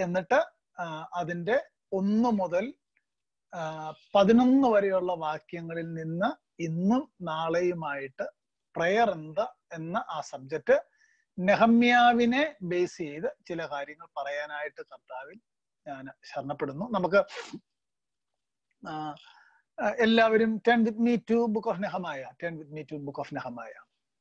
എന്നിട്ട് ആ, അതിന്റെ ഒന്ന് മുതൽ ആ, പതിനൊന്ന് വരെയുള്ള വാക്യങ്ങളിൽ നിന്ന് ഇന്നും നാളെയുമായിട്ട് പ്രയർ എന്താ എന്ന ആ സബ്ജക്റ്റ് നെഹമ്യാവിനെ ബേസ് ചെയ്ത് ചില കാര്യങ്ങൾ പറയാനായിട്ട് കർത്താവിൽ ഞാൻ ശരണപ്പെടുന്നു നമുക്ക് ആ, ആ, എല്ലാവരും turn with me to book of Nehemiah turn with me to book of Nehemiah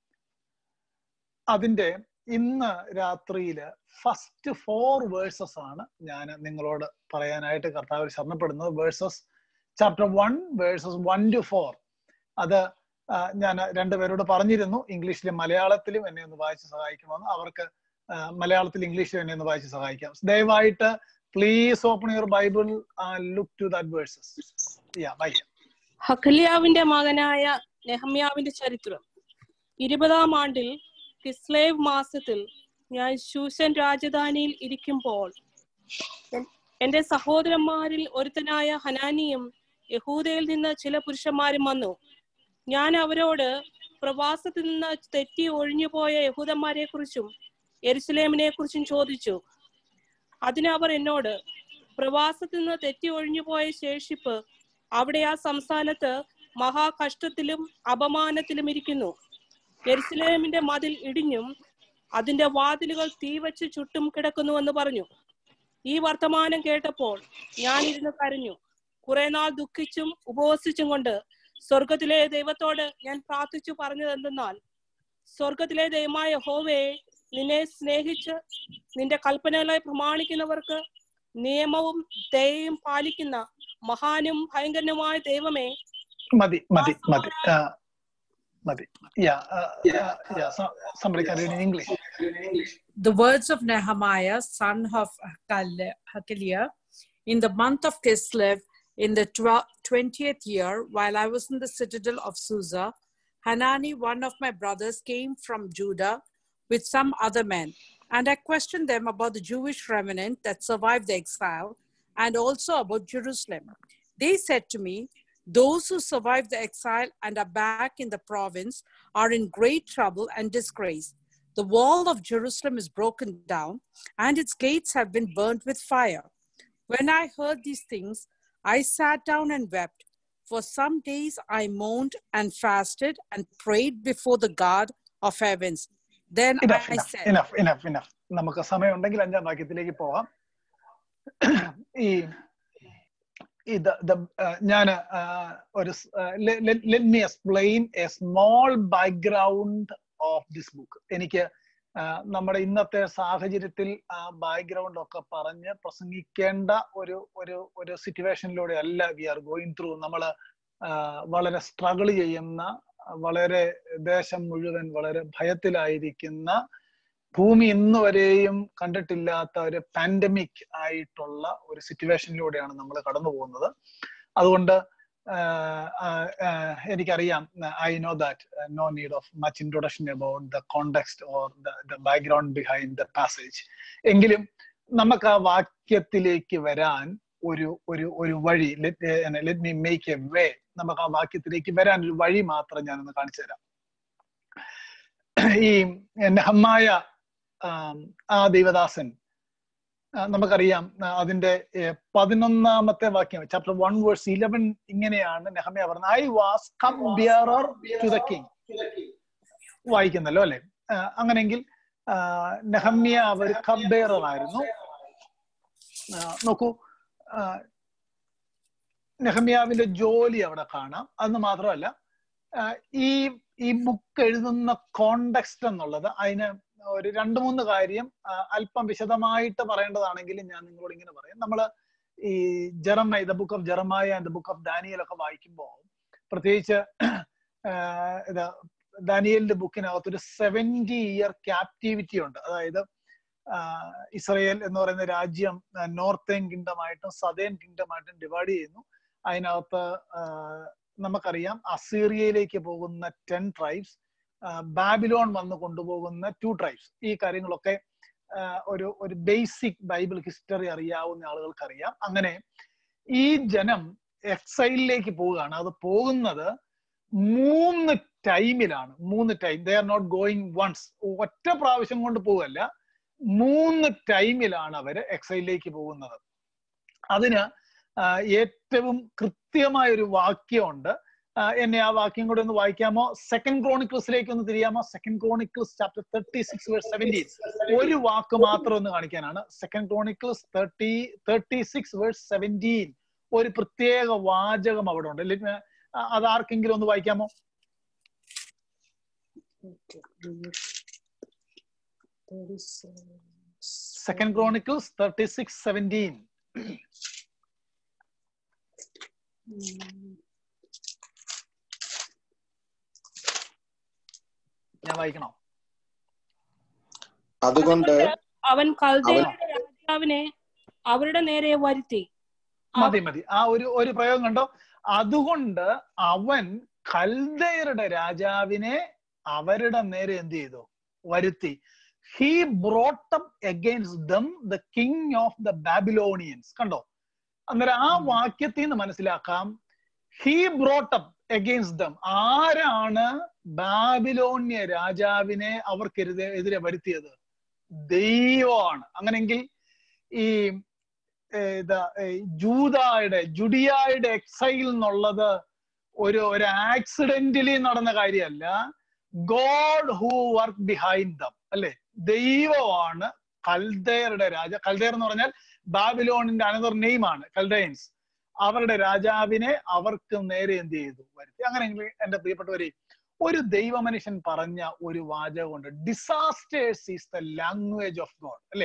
അതിന്റെ ഇന്ന് രാത്രിയില് ഫസ്റ്റ് ഫോർ വേഴ്സസ് ആണ് ഞാൻ നിങ്ങളോട് പറയാനായിട്ട് കർത്താവിൽ ശരണപ്പെടുന്നത് verses chapter one verses one two four അത് ഞാൻ രണ്ടുപേരോട് പറഞ്ഞിരുന്നു ഇംഗ്ലീഷിലും മലയാളത്തിലും എന്നെ ഒന്ന് വായിച്ച് സഹായിക്കുമെന്ന് അവർക്ക് ആ, മലയാളത്തിൽ ഇംഗ്ലീഷിലും എന്നെ ഒന്ന് വായിച്ച് സഹായിക്കാം ദയവായിട്ട് please open your Bible look to that verses yeah വായിക്കാം ഹഖലിയാവിന്റെ മകനായ നെഹമ്യാവിന്റെ ചരിത്രം ഇരുപതാം ആണ്ടിൽ കിസ്ലേവ് മാസത്തിൽ ഞാൻ ശൂഷൻ രാജധാനിയിൽ ഇരിക്കുമ്പോൾ എൻ- എന്റെ സഹോദരന്മാരിൽ ഒരുത്തനായ ഹനാനിയും യഹൂദയിൽ നിന്ന് ചില പുരുഷന്മാരും വന്നു ഞാൻ അവരോട് പ്രവാസത്തിൽ നിന്ന് തെറ്റി ഒഴിഞ്ഞുപോയ യഹൂദന്മാരെ കുറിച്ചും എരുസലേമിനെ കുറിച്ചും ചോദിച്ചു അതിന് അവർ എന്നോട് പ്രവാസത്തിൽ നിന്ന് തെറ്റി ഒഴിഞ്ഞുപോയ ശേഷിപ്പ് അവിടെ ആ സംസ്ഥാനത്ത് മഹാകഷ്ടത്തിലും അപമാനത്തിലും ഇരിക്കുന്നു യെരുസലേമിന്റെ മതിൽ ഇടിഞ്ഞും അതിന്റെ വാതിലുകൾ തീവച്ച് ചുട്ടും കിടക്കുന്നുവെന്ന് പറഞ്ഞു ഈ വർത്തമാനം കേട്ടപ്പോൾ ഞാൻ ഇരുന്ന് കരഞ്ഞു കുറെ നാൾ ദുഃഖിച്ചും ഉപവസിച്ചും കൊണ്ട് സ്വർഗത്തിലെ ദൈവത്തോട് ഞാൻ പ്രാർത്ഥിച്ചു പറഞ്ഞത് എന്തെന്നാൽ സ്വർഗത്തിലെ ദൈവമായ ഹോവയെ നിന്നെ സ്നേഹിച്ച് നിന്റെ കൽപ്പനകളെ പ്രമാണിക്കുന്നവർക്ക് നിയമവും ദയയും പാലിക്കുന്ന മഹാനും ഭയങ്കരനുമായ ദൈവമേ മതി മതി മതി ആ, മതി യാ യാ somebody can read in english the words of Nehemiah, son of Hakal- Hakaliah, in the month of Kislev, in the tw- 20th year, while I was in the citadel of Susa, Hanani, one of my brothers, came from Judah with some other men. And I questioned them about the Jewish remnant that survived the exile and also about Jerusalem. They said to me, Those who survived the exile and are back in the province are in great trouble and disgrace. The wall of Jerusalem is broken down, and its gates have been burnt with fire. When I heard these things, I sat down and wept. For some days I moaned and fasted and prayed before the God of heavens. Then enough I enough said, enough enough enough നമുക്ക് സമയമുണ്ടെങ്കിൽ അഞ്ചാം വാക്യത്തിലേക്ക് പോവാം ഈ ഇത് ഞാൻ ഒരു let me explain a small background of this book എനിക്ക് ആ, നമ്മുടെ ഇന്നത്തെ സാഹചര്യത്തിൽ ആ ബാക്ക്ഗ്രൗണ്ട് ഒക്കെ പറഞ്ഞ് പ്രസംഗിക്കേണ്ട ഒരു ഒരു ഒരു സിറ്റുവേഷനിലൂടെ അല്ല വി ആർ ഗോയിങ് ത്രൂ നമ്മൾ വളരെ സ്ട്രഗിൾ ചെയ്യുന്ന വളരെ ദേശം മുഴുവൻ വളരെ ഭയത്തിലായിരിക്കുന്ന ഭൂമി ഇന്ന് വരെയും കണ്ടിട്ടില്ലാത്ത ഒരു പാൻഡമിക് ആയിട്ടുള്ള ഒരു സിറ്റുവേഷനിലൂടെയാണ് നമ്മൾ കടന്നു പോകുന്നത് അതുകൊണ്ട് ആഹ് ആഹ് ആഹ് എനിക്കറിയാം I know that no need of much introduction about the context or the background behind the passage എങ്കിലും നമുക്ക് ആ വാക്യത്തിലേക്ക് വരാൻ ഒരു ഒരു ഒരു വഴി let me make a way നമുക്ക് ആ വാക്യത്തിലേക്ക് വരാൻ ഒരു വഴി മാത്രം ഞാനൊന്ന് കാണിച്ചു തരാം ഈ നെഹമ്മായ ആം, ആ ദൈവദാസൻ ആ, നമുക്കറിയാം ആ, അതിന്റെ ഏ, പതിനൊന്നാമത്തെ വാക്യം ചാപ്റ്റർ വൺ വേഴ്സ് ഇലവൻ ഇങ്ങനെയാണ് നെഹമ്യ പറഞ്ഞത് I was cup bearer to the king വായിക്കുന്നല്ലോ അല്ലെ ആ, അങ്ങനെങ്കിൽ ആ, നെഹമ്യ അവർ കപ്പ് ബെയറർ ആയിരുന്നു ആ, നോക്കൂ ആ, നെഹമ്യാവിന്റെ ജോലി അവിടെ കാണാം അന്ന് മാത്രമല്ല ആ, ഈ ഈ ബുക്ക് എഴുതുന്ന കോണ്ടെക്സ്റ്റ് എന്നുള്ളത് അതിന് ഒരു രണ്ട് മൂന്ന് കാര്യം ആ, അല്പം വിശദമായിട്ട് പറയേണ്ടതാണെങ്കിലും ഞാൻ നിങ്ങളോട് ഇങ്ങനെ പറയാം നമ്മള് ഈ Jeremiah the book of Jeremiah and the book of Daniel ഒക്കെ വായിക്കുമ്പോൾ പ്രത്യേകിച്ച് ആ, ഇത് ദാനിയലിന്റെ ബുക്കിനകത്ത് ഒരു സെവന്റി ഇയർ ക്യാപ്റ്റിവിറ്റി ഉണ്ട് അതായത് ആ, ഇസ്രയേൽ എന്ന് പറയുന്ന രാജ്യം നോർത്തേൺ കിങ്ഡമായിട്ടും സദേൺ കിങ്ഡമായിട്ടും ഡിവൈഡ് ചെയ്യുന്നു അതിനകത്ത് ആ, നമുക്കറിയാം അസീറിയയിലേക്ക് പോകുന്ന ടെൻ ട്രൈബ്സ് ബാബിലോൺ വന്ന് കൊണ്ടുപോകുന്ന ടു ട്രൈബ്സ് ഈ കാര്യങ്ങളൊക്കെ ആ, ഒരു ഒരു ബേസിക് ബൈബിൾ ഹിസ്റ്ററി അറിയാവുന്ന ആളുകൾക്ക് അറിയാം അങ്ങനെ ഈ ജനം എക്സൈലിലേക്ക് പോവുകയാണ് അത് പോകുന്നത് മൂന്ന് ടൈമിലാണ് മൂന്ന് time they are not going once ഒറ്റ പ്രാവശ്യം കൊണ്ട് പോവല്ല മൂന്ന് ടൈമിലാണ് അവര് എക്സൈലിലേക്ക് പോകുന്നത് അതിന് ആ, ഏറ്റവും കൃത്യമായ ഒരു വാക്യമുണ്ട് ആ, എന്നെ ആ വാക്യം കൂടെ ഒന്ന് വായിക്കാമോ സെക്കൻഡ് ക്രോണിക്കിൾസിലേക്ക് ഒന്ന് തിരിയാമോ second Chronicles chapter thirty six verse seventeen ഒരു വാക്ക് മാത്രം ഒന്ന് കാണിക്കാനാണ് second Chronicles thirty thirty six verse seventeen ഒരു പ്രത്യേക വാചകം അവിടെ ഉണ്ട് Let me- ആ, അത് ആർക്കെങ്കിലും ഒന്ന് വായിക്കാമോ second Chronicles thirty six seventeen ഞാൻ വായിക്കണോ അതുകൊണ്ട് അവൻ കൽദയുടെ രാജാവിനെ അവരുടെ നേരെ വരുത്തി മതി മതി ആ ഒരു ഒരു പ്രയോഗം കണ്ടോ അതുകൊണ്ട് അവൻ കൽദയരുടെ രാജാവിനെ അവരുടെ നേരെ എന്ത് ചെയ്തു വരുത്തി he brought up against them the king of the Babylonians കണ്ടോ അന്നേരം ആ വാക്യത്തിൽ നിന്ന് മനസ്സിലാക്കാം ഹി ബ്രോട്ടപ്പ് അഗെയിൻസ്റ്റ് ദം ആരാണ് ബാബിലോണ്യ രാജാവിനെ അവർക്കെതിരെ എതിരെ വരുത്തിയത് ദൈവമാണ് അങ്ങനെങ്കിൽ ഈ ഏർ ഇതാ ഏർ ജൂതായുടെ ജുഡിയായുടെ എക്സൈൽ എന്നുള്ളത് ഒരു ഒരു ആക്സിഡന്റലി നടന്ന കാര്യമല്ല God who work behind them അല്ലെ ദൈവമാണ് കൽദയറുടെ രാജ കൽദയർ എന്ന് പറഞ്ഞാൽ ബാബിലോണിന്റെ അനദർ നെയിം ആണ് കൽദയൻസ് അവരുടെ രാജാവിനെ അവർക്ക് നേരെ എന്ത് ചെയ്തു വരുത്തി അങ്ങനെയെങ്കിൽ എന്റെ പ്രിയപ്പെട്ടവരെ ഒരു ദൈവമനുഷ്യൻ പറഞ്ഞ ഒരു വാചകമുണ്ട് disasters is the language of God അല്ലെ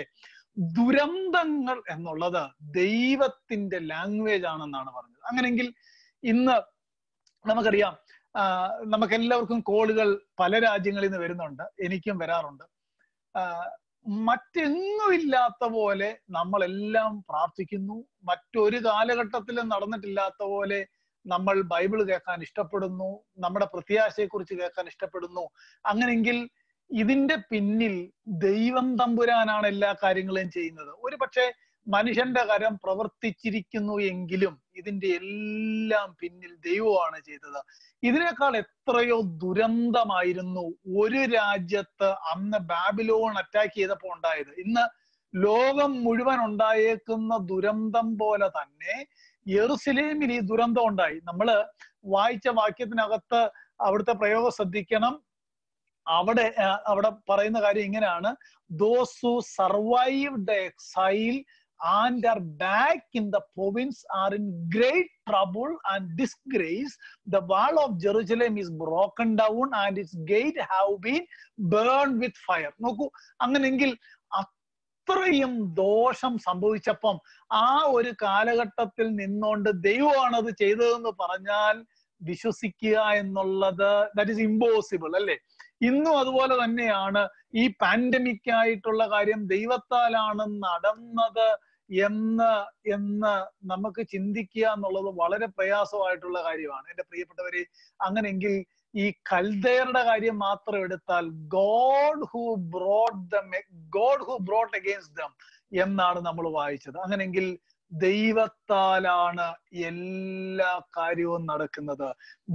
ദുരന്തങ്ങൾ എന്നുള്ളത് ദൈവത്തിന്റെ ലാംഗ്വേജ് ആണെന്നാണ് പറഞ്ഞത് അങ്ങനെങ്കിൽ ഇന്ന് നമുക്കറിയാം ആ, നമുക്കെല്ലാവർക്കും കോളുകൾ പല രാജ്യങ്ങളിൽ നിന്ന് വരുന്നുണ്ട് എനിക്കും വരാറുണ്ട് ആ, മറ്റെങ്ങും ഇല്ലാത്ത പോലെ നമ്മളെല്ലാം പ്രാർത്ഥിക്കുന്നു മറ്റൊരു കാലഘട്ടത്തിലും നടന്നിട്ടില്ലാത്ത പോലെ നമ്മൾ ബൈബിൾ കേൾക്കാൻ ഇഷ്ടപ്പെടുന്നു നമ്മുടെ പ്രത്യാശയെക്കുറിച്ച് കേൾക്കാൻ ഇഷ്ടപ്പെടുന്നു അങ്ങനെങ്കിൽ ഇതിന്റെ പിന്നിൽ ദൈവം തമ്പുരാനാണ് എല്ലാ കാര്യങ്ങളും ചെയ്യുന്നത് ഒരു പക്ഷേ മനുഷ്യന്റെ കരം പ്രവർത്തിച്ചിരിക്കുന്നു എങ്കിലും ഇതിന്റെ എല്ലാം പിന്നിൽ ദൈവമാണ് ചെയ്തത് ഇതിനേക്കാൾ എത്രയോ ദുരന്തമായിരുന്നു ഒരു രാജ്യത്ത് അന്ന് ബാബിലോൺ അറ്റാക്ക് ചെയ്തപ്പോൾ ഉണ്ടായത് ഇന്ന് ലോകം മുഴുവൻ ഉണ്ടായേക്കുന്ന ദുരന്തം പോലെ തന്നെ യെറുസലേമിൽ ഈ ദുരന്തം ഉണ്ടായി നമ്മള് വായിച്ച വാക്യത്തിനകത്ത് അവിടുത്തെ പ്രയോഗം ശ്രദ്ധിക്കണം അവിടെ ആ, അവിടെ പറയുന്ന കാര്യം ഇങ്ങനെയാണ് those who survive the exile and are back in the province are in great trouble and disgrace the wall of Jerusalem is broken down and its gate have been burn with fire നോക്കൂ അങ്ങനെങ്കിൽ അത്രയും ദോഷം സംഭവിച്ചപ്പം ആ ഒരു കാലഘട്ടത്തിൽ നിന്നുകൊണ്ട് ദൈവമാണ് അത് ചെയ്തതെന്ന് പറഞ്ഞാൽ വിശ്വസിക്കുക എന്നുള്ളത് ദാറ്റ് ഇസ് ഇമ്പോസിബിൾ അല്ലേ ഇന്നും അതുപോലെ തന്നെയാണ് ഈ പാൻഡമിക് ആയിട്ടുള്ള കാര്യം ദൈവത്താലാണ് നടന്നത് എന്ന് എന്ന് നമുക്ക് ചിന്തിക്കുക എന്നുള്ളത് വളരെ പ്രയാസമായിട്ടുള്ള കാര്യമാണ് എന്റെ പ്രിയപ്പെട്ടവരെ അങ്ങനെങ്കിൽ ഈ കൽദയറുടെ കാര്യം മാത്രം എടുത്താൽ God who brought them God who brought against them എന്നാണ് നമ്മൾ വായിച്ചത് അങ്ങനെങ്കിൽ ദൈവത്താലാണ് എല്ലാ കാര്യവും നടക്കുന്നത്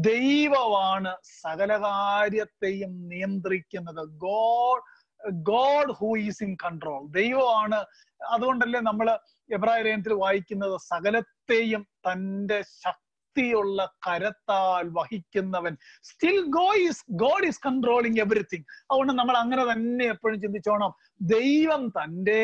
ദൈവമാണ് സകല കാര്യത്തെയും നിയന്ത്രിക്കുന്നത് God God who is in control ദൈവമാണ് അതുകൊണ്ടല്ലേ നമ്മൾ എബ്രായ ലേഖനത്തിൽ വായിക്കുന്നത് സകലത്തെയും തന്റെ ശക്തിയുള്ള കരത്താൽ വഹിക്കുന്നവൻ still go is God is controlling everything അതുകൊണ്ട് നമ്മൾ അങ്ങനെ തന്നെ എപ്പോഴും ചിന്തിച്ചോണം ദൈവം തന്റെ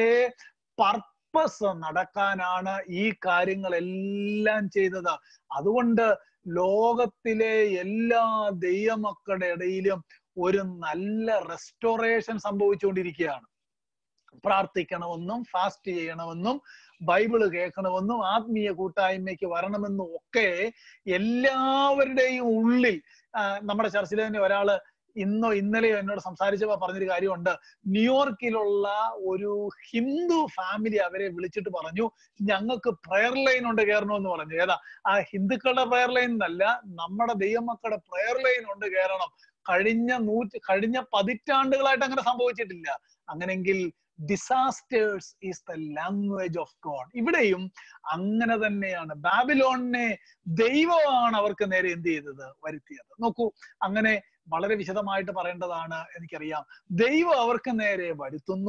പർപ്പസ് നടക്കാനാണ് ഈ കാര്യങ്ങളെല്ലാം ചെയ്തത് അതുകൊണ്ട് ലോകത്തിലെ എല്ലാ ദൈവമക്കളുടെ ഇടയിലും ഒരു നല്ല റെസ്റ്റോറേഷൻ സംഭവിച്ചുകൊണ്ടിരിക്കുകയാണ് പ്രാർത്ഥിക്കണമെന്നും ഫാസ്റ്റ് ചെയ്യണമെന്നും ബൈബിള് കേൾക്കണമെന്നും ആത്മീയ കൂട്ടായ്മയ്ക്ക് വരണമെന്നും ഒക്കെ എല്ലാവരുടെയും ഉള്ളിൽ ആ, നമ്മുടെ ചർച്ചിൽ തന്നെ ഒരാള് ഇന്നോ ഇന്നലെയോ എന്നോട് സംസാരിച്ചപ്പോ പറഞ്ഞൊരു കാര്യമുണ്ട് ന്യൂയോർക്കിലുള്ള ഒരു ഹിന്ദു ഫാമിലി അവരെ വിളിച്ചിട്ട് പറഞ്ഞു ഞങ്ങൾക്ക് പ്രയർ ലൈൻ ഉണ്ട് കയറണമെന്ന് പറഞ്ഞു ഏതാ ആ ഹിന്ദുക്കളുടെ പ്രയർ ലൈൻ എന്നല്ല നമ്മുടെ ദൈവമക്കളുടെ പ്രയർ ലൈൻ ഉണ്ട് കയറണം കഴിഞ്ഞ നൂറ്റി കഴിഞ്ഞ പതിറ്റാണ്ടുകളായിട്ട് അങ്ങനെ സംഭവിച്ചിട്ടില്ല അങ്ങനെങ്കിൽ disasters is the language of God ഇവിടെയും അങ്ങനെ തന്നെയാണ് ബാബിലോണിനെ ദൈവമാണ് അവർക്ക് നേരെ എന്ത് ചെയ്തത് വരുത്തിയത് നോക്കൂ അങ്ങനെ വളരെ വിശദമായിട്ട് പറയേണ്ടതാണ് എനിക്കറിയാം ദൈവം അവർക്ക് നേരെ വരുത്തുന്നു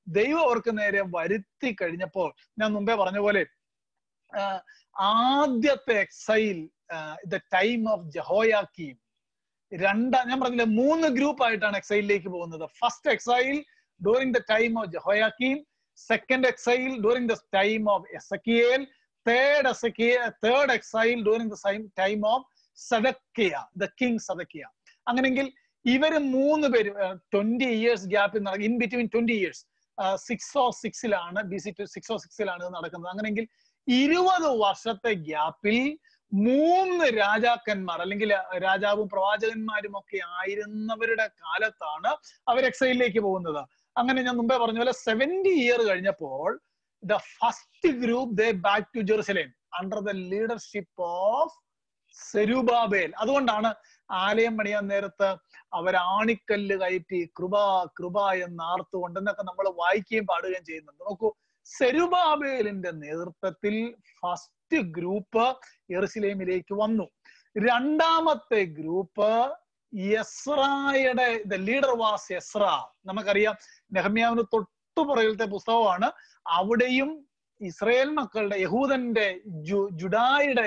ദൈവം അവർക്ക് നേരെ വരുത്തി കഴിഞ്ഞപ്പോൾ ഞാൻ മുമ്പേ പറഞ്ഞ പോലെ ആഹ് ആദ്യത്തെ exile the time of Jehoiakim രണ്ടാം ഞാൻ പറഞ്ഞില്ലേ മൂന്ന് ഗ്രൂപ്പ് ആയിട്ടാണ് എക്സൈലിലേക്ക് പോകുന്നത് first exile during the time of Jehoiakim second exile during the time of Ezekiel third Hezekiah third exile during the time of Zedekiah the king Zedekiah അങ്ങനെങ്കിൽ ഇവര് മൂന്ന് പേര് ട്വന്റി ഇയേഴ്സ് ഗ്യാപ്പിൽ നടക്കും in between twenty years six O സിക്സിലാണ് B C to six O സിക്സിലാണ് ഇത് നടക്കുന്നത് അങ്ങനെങ്കിൽ ഇരുപത് വർഷത്തെ ഗ്യാപ്പിൽ മൂന്ന് രാജാക്കന്മാർ അല്ലെങ്കിൽ രാജാവും പ്രവാചകന്മാരും ഒക്കെ ആയിരുന്നവരുടെ കാലത്താണ് അവർ എക്സൈലിലേക്ക് പോകുന്നത് അങ്ങനെ ഞാൻ മുമ്പേ പറഞ്ഞ പോലെ സെവന്റി ഇയർ കഴിഞ്ഞപ്പോൾ the first group they back to Jerusalem under the leadership of Zerubbabel അതുകൊണ്ടാണ് ആലയം പണിയാൻ നേരത്ത് അവർ ആണിക്കല്ല് കയറ്റി കൃപ കൃപ എന്ന് ആർത്തുകൊണ്ട് എന്നൊക്കെ നമ്മൾ വായിക്കുകയും പാടുകയും ചെയ്യുന്നുണ്ട് നോക്കൂ സെരുബാബേലിന്റെ നേതൃത്വത്തിൽ ഫസ്റ്റ് ഗ്രൂപ്പ് എറുസലേമിലേക്ക് വന്നു രണ്ടാമത്തെ ഗ്രൂപ്പ് യസ്രായുടെ ദ ലീഡർ വാസ് യസ്ര നമുക്കറിയാം നെഹമ്യാവിന് തൊട്ടുപുറകിലത്തെ പുസ്തകമാണ് അവിടെയും ഇസ്രയേൽ മക്കളുടെ യഹൂദന്റെ ജു ജുഡായുടെ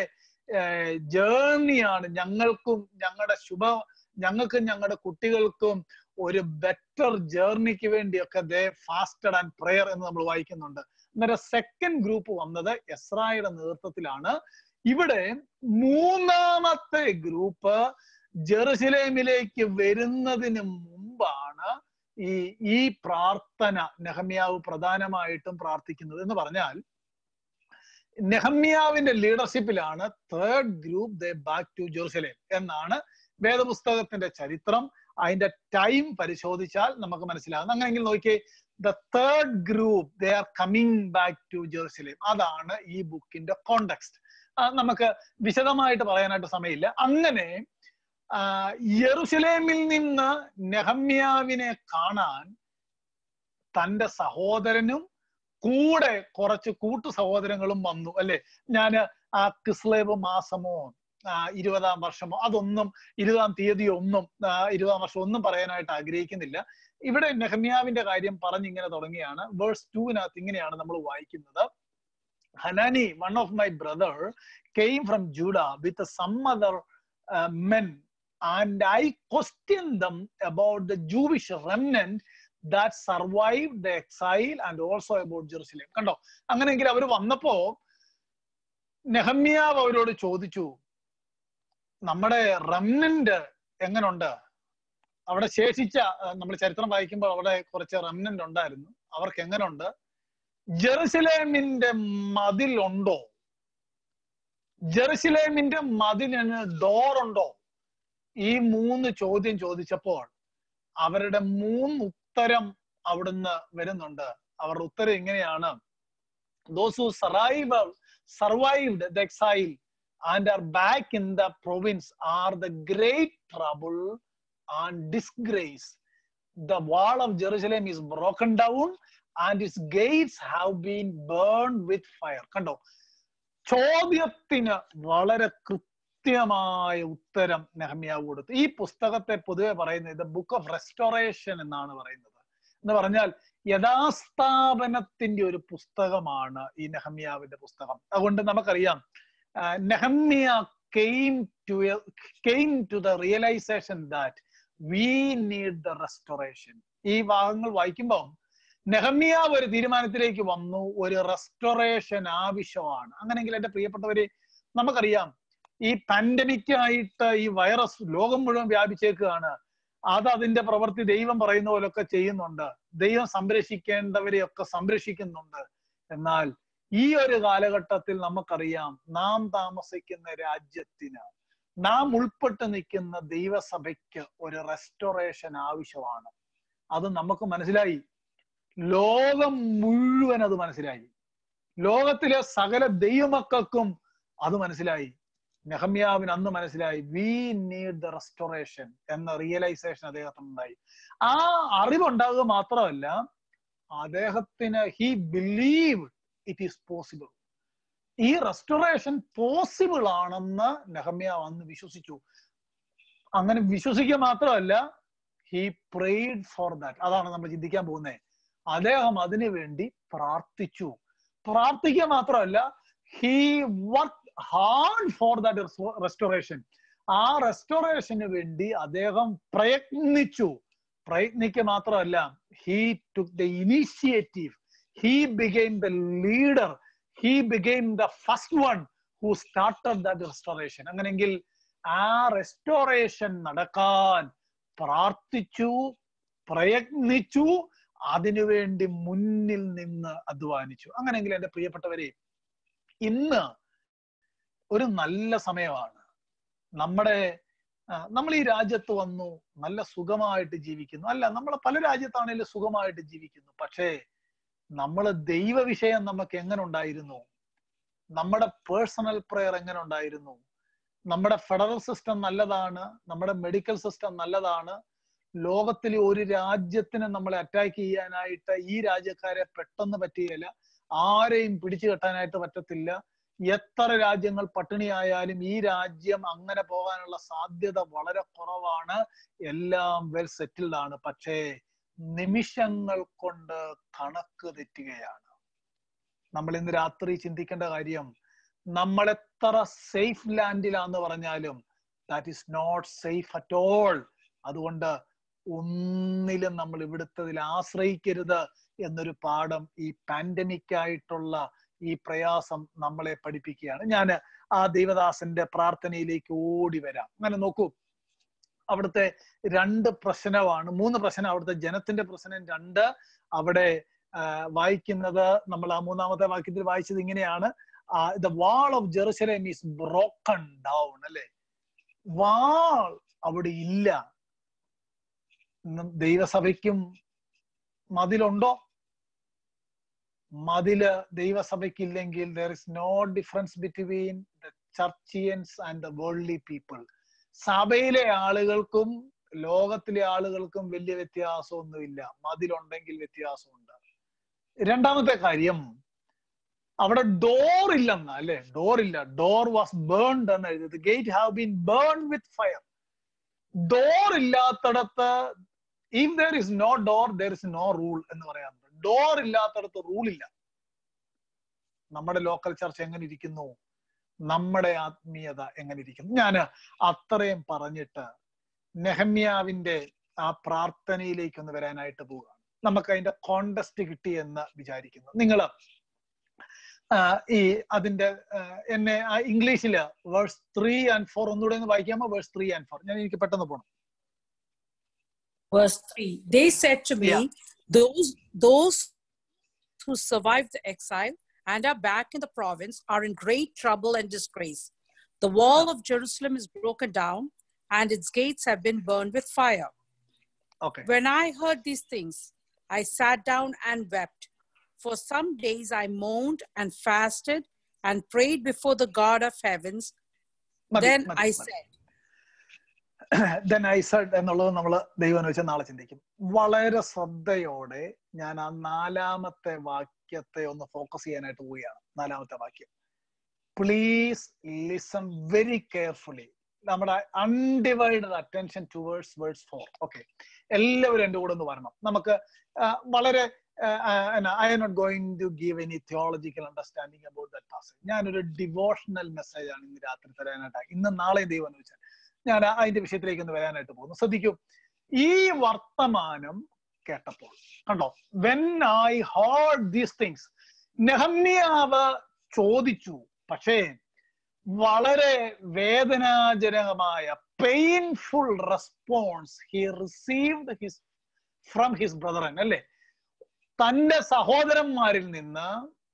ജേർണിയാണ് ഞങ്ങൾക്കും ഞങ്ങളുടെ ശുഭ ഞങ്ങൾക്കും ഞങ്ങളുടെ കുട്ടികൾക്കും ഒരു ബെറ്റർ ജേർണിക്ക് വേണ്ടിയൊക്കെ ദേ ഫാസ്റ്റഡ് ആൻഡ് പ്രെയർ എന്ന് നമ്മൾ വായിക്കുന്നുണ്ട് അന്നേരം സെക്കൻഡ് ഗ്രൂപ്പ് വന്നത് എസ്രായുടെ നേതൃത്വത്തിലാണ് ഇവിടെ മൂന്നാമത്തെ ഗ്രൂപ്പ് ജെറുസലേമിലേക്ക് വരുന്നതിന് മുമ്പാണ് ഈ ഈ പ്രാർത്ഥന നെഹമ്യാവ് പ്രധാനമായിട്ടും പ്രാർത്ഥിക്കുന്നത് എന്ന് പറഞ്ഞാൽ നെഹമ്യാവിന്റെ ലീഡർഷിപ്പിലാണ് third group the back to Jerusalem എന്നാണ് വേദപുസ്തകത്തിന്റെ ചരിത്രം അതിന്റെ ടൈം പരിശോധിച്ചാൽ നമുക്ക് മനസ്സിലാകും അങ്ങനെയെങ്കിൽ നോക്കിയേ the third group they are coming back to Jerusalem അതാണ് ഈ ബുക്കിന്റെ കോണ്ടെക്സ്റ്റ് നമുക്ക് വിശദമായിട്ട് പറയാനായിട്ട് സമയമില്ല അങ്ങനെ യെറുസലേമിൽ നിന്ന് നെഹമ്യാവിനെ കാണാൻ തന്റെ സഹോദരനും കൂടെ കുറച്ച് കൂട്ടു സഹോദരങ്ങളും വന്നു അല്ലെ ഞാന് ആ കിസ്ലേവ് മാസമോ ഇരുപതാം വർഷമോ അതൊന്നും ഇരുപതാം തീയതിയോ ഒന്നും ഇരുപതാം വർഷം ഒന്നും പറയാനായിട്ട് ആഗ്രഹിക്കുന്നില്ല ഇവിടെ നെഹമ്യാവിന്റെ കാര്യം പറഞ്ഞിങ്ങനെ തുടങ്ങിയാണ് വേഴ്സ് ടൂവിനകത്ത് ഇങ്ങനെയാണ് നമ്മൾ വായിക്കുന്നത് Hanani one of my brother came from Judah with some other men and I questioned them about the Jewish remnant that survived the exile and also about Jerusalem. കണ്ടോ അങ്ങനെയെങ്കിൽ അവർ വന്നപ്പോ നെഹമ്യാവ് അവരോട് ചോദിച്ചു നമ്മുടെ റെമനന്റ് എങ്ങനുണ്ട് അവിടെ ശേഷിച്ച നമ്മൾ ചരിത്രം വായിക്കുമ്പോൾ അവിടെ കുറച്ച് റെമനന്റ് ഉണ്ടായിരുന്നു അവർക്ക് എങ്ങനുണ്ട് ജെറുസലേമിന്റെ മതിലുണ്ടോ ജെറുസലേമിന്റെ മതിലിന് ഡോറുണ്ടോ ഈ മൂന്ന് ചോദ്യം ചോദിച്ചപ്പോൾ അവരുടെ മൂന്ന് ഉത്തരം അവിടുന്ന് വരുന്നുണ്ട് അവരുടെ ഉത്തരം ഇങ്ങനെയാണ് those who survive survived the exile and are back in the province are the great trouble and disgrace the wall of Jerusalem is broken down and its gates have been burn with fire കണ്ടോ ചോദ്യത്തിന് വളരെ കൃത്യമായ ഉത്തരം നെഹമ്യാവ് കൊടുത്തു ഈ പുസ്തകത്തെ പൊതുവെ പറയുന്നത് ബുക്ക് ഓഫ് റെസ്റ്റോറേഷൻ എന്നാണ് പറയുന്നത് എന്ന് പറഞ്ഞാൽ യഥാസ്ഥാപനത്തിന്റെ ഒരു പുസ്തകമാണ് ഈ നെഹമ്യാവിന്റെ പുസ്തകം അതുകൊണ്ട് നമുക്കറിയാം Nehemiah came to came to the realization that we need the restoration ഈ ഭാഗങ്ങൾ വായിക്കുമ്പോൾ നെഹമ്യാവ് ഒരു തീരുമാനത്തിലേക്ക് വന്നു ഒരു റെസ്റ്റോറേഷൻ ആവശ്യമാണ് അങ്ങനെയെങ്കിൽ എന്റെ പ്രിയപ്പെട്ടവര് നമുക്കറിയാം ഈ പാൻഡമിക് ആയിട്ട് ഈ വൈറസ് ലോകം മുഴുവൻ വ്യാപിച്ചേക്കുകയാണ് അത് അതിന്റെ പ്രവൃത്തി ദൈവം പറയുന്ന പോലൊക്കെ ചെയ്യുന്നുണ്ട് ദൈവം സംരക്ഷിക്കേണ്ടവരെയൊക്കെ സംരക്ഷിക്കുന്നുണ്ട് എന്നാൽ ഈ ഒരു കാലഘട്ടത്തിൽ നമുക്കറിയാം നാം താമസിക്കുന്ന രാജ്യത്തിന് നാം ഉൾപ്പെട്ട് നിൽക്കുന്ന ദൈവസഭയ്ക്ക് ഒരു റെസ്റ്റോറേഷൻ ആവശ്യമാണ് അത് നമുക്ക് മനസ്സിലായി ലോകം മുഴുവൻ അത് മനസ്സിലായി ലോകത്തിലെ സകല ദൈവമക്കൾക്കും അത് മനസ്സിലായി നെഹമ്യാവിന് അന്ന് മനസ്സിലായി വി നീഡ് ദ റെസ്റ്റോറേഷൻ എന്ന റിയലൈസേഷൻ അദ്ദേഹത്തിന് ഉണ്ടായി ആ അറിവുണ്ടാകുക മാത്രമല്ല അദ്ദേഹത്തിന് he believe it is possible ഈ റെസ്റ്റോറേഷൻ പോസിബിൾ ആണെന്ന് നെഹമ്യാവ് അന്ന് വിശ്വസിച്ചു അങ്ങനെ വിശ്വസിക്കുക മാത്രമല്ല ഹി പ്രേഡ് ഫോർ ദാറ്റ് അതാണ് നമ്മൾ ചിന്തിക്കാൻ പോകുന്നത് അദ്ദേഹം അതിനു വേണ്ടി പ്രാർത്ഥിച്ചു പ്രാർത്ഥിക്കുക മാത്രമല്ല he work hard for that restoration ആ റെസ്റ്റോറേഷന് വേണ്ടി അദ്ദേഹം പ്രയത്നിച്ചു പ്രയത്നിക്കുക മാത്രമല്ല he took the initiative he became the leader he became the first one who started that restoration അങ്ങനെങ്കിൽ ആ റെസ്റ്റോറേഷൻ നടക്കാൻ പ്രാർത്ഥിച്ചു പ്രയത്നിച്ചു അതിനുവേണ്ടി മുന്നിൽ നിന്ന് അധ്വാനിച്ചു അങ്ങനെയെങ്കിൽ എന്റെ പ്രിയപ്പെട്ടവരെ ഇന്ന് ഒരു നല്ല സമയമാണ് നമ്മുടെ നമ്മൾ ഈ രാജ്യത്ത് വന്നു നല്ല സുഖമായിട്ട് ജീവിക്കുന്നു അല്ല നമ്മൾ പല രാജ്യത്താണെങ്കിലും സുഖമായിട്ട് ജീവിക്കുന്നു പക്ഷേ നമ്മൾ ദൈവ വിഷയം നമുക്ക് എങ്ങനെ ഉണ്ടായിരുന്നു നമ്മുടെ പേഴ്സണൽ പ്രെയർ എങ്ങനെ ഉണ്ടായിരുന്നു നമ്മുടെ ഫെഡറൽ സിസ്റ്റം നല്ലതാണ് നമ്മുടെ മെഡിക്കൽ സിസ്റ്റം നല്ലതാണ് ലോകത്തിലെ ഒരു രാജ്യത്തിന് നമ്മളെ അറ്റാക്ക് ചെയ്യാനായിട്ട് ഈ രാജ്യക്കാരെ പെട്ടെന്ന് പറ്റുകയില്ല ആരെയും പിടിച്ചു കെട്ടാനായിട്ട് പറ്റത്തില്ല എത്ര രാജ്യങ്ങൾ പട്ടിണിയായാലും ഈ രാജ്യം അങ്ങനെ പോകാനുള്ള സാധ്യത വളരെ കുറവാണ് എല്ലാം വെൽ സെറ്റിൽഡ് ആണ് പക്ഷേ നിമിഷങ്ങൾ കൊണ്ട് കണക്ക് തെറ്റുകയാണ് നമ്മൾ ഇന്ന് രാത്രി ചിന്തിക്കേണ്ട കാര്യം നമ്മൾ എത്ര സേഫ് ലാൻഡിലാന്ന് പറഞ്ഞാലും that is not safe at all അതുകൊണ്ട് ഒന്നിലും നമ്മൾ ഇവിടുത്തതിൽ ആശ്രയിക്കരുത് എന്നൊരു പാഠം ഈ പാൻഡമിക് ആയിട്ടുള്ള ഈ പ്രയാസം നമ്മളെ പഠിപ്പിക്കുകയാണ് ഞാൻ ആ ദൈവദാസന്റെ പ്രാർത്ഥനയിലേക്ക് ഓടി വരാം അങ്ങനെ നോക്കൂ അവിടുത്തെ രണ്ട് പ്രശ്നമാണ് മൂന്ന് പ്രശ്നം അവിടുത്തെ ജനത്തിന്റെ പ്രശ്നം രണ്ട് അവിടെ വായിക്കുന്നത് നമ്മൾ ആ മൂന്നാമത്തെ വാക്യത്തിൽ വായിച്ചത് ഇങ്ങനെയാണ് the wall of Jerusalem is broken down അല്ലെ വാൾ അവിടെ ഇല്ല ദൈവസഭയ്ക്കും മതിലുണ്ടോ മതില് ദൈവസഭയ്ക്കില്ലെങ്കിൽ there is no difference between the churchians and the worldly people സഭയിലെ ആളുകൾക്കും ലോകത്തിലെ ആളുകൾക്കും വലിയ വ്യത്യാസമൊന്നുമില്ല മതിലുണ്ടെങ്കിൽ വ്യത്യാസമുണ്ട് രണ്ടാമത്തെ കാര്യം അവിടെ ഡോർ ഇല്ലെന്ന അല്ലെ ഡോർ ഇല്ല ഡോർ വാസ് ബേൺഡ് എന്ന് എഴുതിയത് gate have been burn with fire door ഇല്ലാത്തടത്ത് if there is no door there is no rule എന്ന് പറയാറുണ്ട് ഡോർ ഇല്ലാത്തടത്ത് റൂൾ ഇല്ല നമ്മുടെ ലോക്കൽ ചർച്ച എങ്ങനെ ഇരിക്കുന്നു നമ്മുടെ ആത്മീയത എങ്ങനെ ഇരിക്കുന്നു ഞാൻ അത്രയും പറഞ്ഞിട്ട് നെഹമ്യാവിന്റെ ആ പ്രാർത്ഥനയിലേക്ക് ഒന്ന് വരാനായിട്ട് പോവുകയാണ് നമുക്ക് അതിന്റെ കോണ്ടസ്റ്റ് കിട്ടി എന്ന് വിചാരിക്കുന്നു നിങ്ങൾ ഈ അതിന്റെ എന്നെ ഇംഗ്ലീഷില് വേഴ്സ് ത്രീ ആൻഡ് ഫോർ ഒന്നുകൂടെ ഒന്ന് വായിക്കാമോ വേഴ്സ് ത്രീ ആൻഡ് ഫോർ ഞാൻ എനിക്ക് പെട്ടെന്ന് പോകണം Verse 3 They said to me, Yeah. Those, those who survived the exile and are back in the province are in great trouble and disgrace. The wall of Jerusalem is broken down, and its gates have been burned with fire. Okay When I heard these things, I sat down and wept. For some days I moaned and fasted and prayed before the God of heavens. then I said, then I said എന്നുള്ളത് നമ്മൾ ദൈവം എന്ന് വെച്ചാൽ നാളെ ചിന്തിക്കും വളരെ ശ്രദ്ധയോടെ ഞാൻ ആ നാലാമത്തെ വാക്യത്തെ ഒന്ന് ഫോക്കസ് ചെയ്യാനായിട്ട് പോവുകയാണ് നാലാമത്തെ വാക്യം പ്ലീസ് ലിസൺ വെരി കെയർഫുള്ളി നമ്മുടെ undivided attention towards words four okay എല്ലാവരും എൻ്റെ കൂടെ ഒന്ന് വരണം നമുക്ക് ആ, വളരെ I are not going to give any theological understanding about that passage ഞാനൊരു ഡിവോഷണൽ മെസ്സേജ് ആണ് ഇന്ന് രാത്രി തരാനായിട്ട് ഇന്ന് നാളെ ദൈവം എന്ന് വെച്ചാൽ ഞാൻ അതിന്റെ വിഷയത്തിലേക്ക് ഒന്ന് വരാനായിട്ട് പോകുന്നു ശ്രദ്ധിക്കൂ ഈ വർത്തമാനം കേട്ടപ്പോൾ കണ്ടോ when I heard these things നെഹമ്യാവ് ചോദിച്ചു പക്ഷേ വളരെ വേദനാജനകമായ painful response he received his from his brethren അല്ലേ തന്റെ സഹോദരന്മാരിൽ നിന്ന്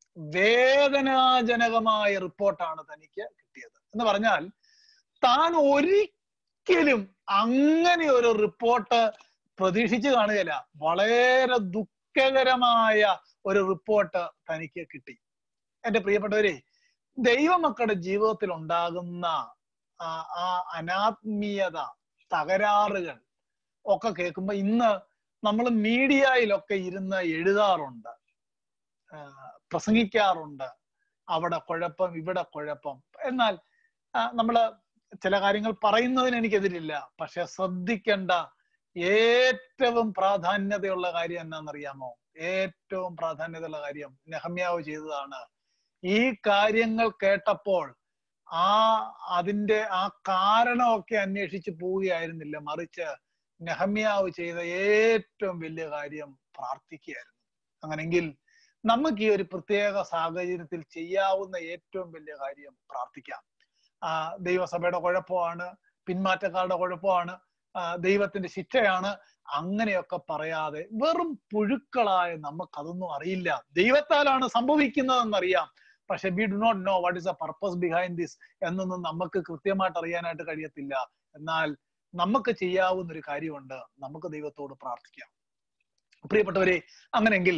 വേദനാജനകമായ റിപ്പോർട്ടാണ് തനിക്ക് കിട്ടിയത് എന്ന് പറഞ്ഞാൽ താൻ ഒരിക്കലും അങ്ങനെ ഒരു റിപ്പോർട്ട് പ്രതീക്ഷിച്ചു കാണുകയില്ല വളരെ ദുഃഖകരമായ ഒരു റിപ്പോർട്ട് തനിക്ക് കിട്ടി എന്റെ പ്രിയപ്പെട്ടവരെ ദൈവമക്കളുടെ ജീവിതത്തിൽ ഉണ്ടാകുന്ന ആ ആ അനാത്മീയത തകരാറുകൾ ഒക്കെ കേൾക്കുമ്പോ ഇന്ന് നമ്മൾ മീഡിയയിലൊക്കെ ഇരുന്ന് എഴുതാറുണ്ട് ആ, പ്രസംഗിക്കാറുണ്ട് അവിടെ കുഴപ്പം ഇവിടെ കുഴപ്പം എന്നാൽ ആ, നമ്മള് ചില കാര്യങ്ങൾ പറയുന്നതിന് എനിക്കെതിരില്ല പക്ഷെ ശ്രദ്ധിക്കേണ്ട ഏറ്റവും പ്രാധാന്യതയുള്ള കാര്യം എന്നാണെന്നറിയാമോ ഏറ്റവും പ്രാധാന്യതയുള്ള കാര്യം നെഹമ്യാവ് ചെയ്തതാണ് ഈ കാര്യങ്ങൾ കേട്ടപ്പോൾ ആ അതിന്റെ ആ കാരണമൊക്കെ അന്വേഷിച്ച് പോവുകയായിരുന്നില്ല മറിച്ച് നെഹമ്യാവ് ചെയ്ത ഏറ്റവും വലിയ കാര്യം പ്രാർത്ഥിക്കുകയായിരുന്നു അങ്ങനെങ്കിൽ നമുക്ക് ഈ ഒരു പ്രത്യേക സാഹചര്യത്തിൽ ചെയ്യാവുന്ന ഏറ്റവും വലിയ കാര്യം പ്രാർത്ഥിക്കാം ആ ദൈവസഭയുടെ കുഴപ്പമാണ് പിന്മാറ്റക്കാരുടെ കുഴപ്പമാണ് ആ, ദൈവത്തിന്റെ ശിക്ഷയാണ് അങ്ങനെയൊക്കെ പറയാതെ വെറും പുഴുക്കളായ നമുക്കതൊന്നും അറിയില്ല ദൈവത്താലാണ് സംഭവിക്കുന്നതെന്നറിയാം പക്ഷെ we do not know what is a purpose behind this എന്നൊന്നും നമുക്ക് കൃത്യമായിട്ട് അറിയാനായിട്ട് കഴിയത്തില്ല എന്നാൽ നമുക്ക് ചെയ്യാവുന്ന ഒരു കാര്യമുണ്ട് നമുക്ക് ദൈവത്തോട് പ്രാർത്ഥിക്കാം പ്രിയപ്പെട്ടവരെ അങ്ങനെങ്കിൽ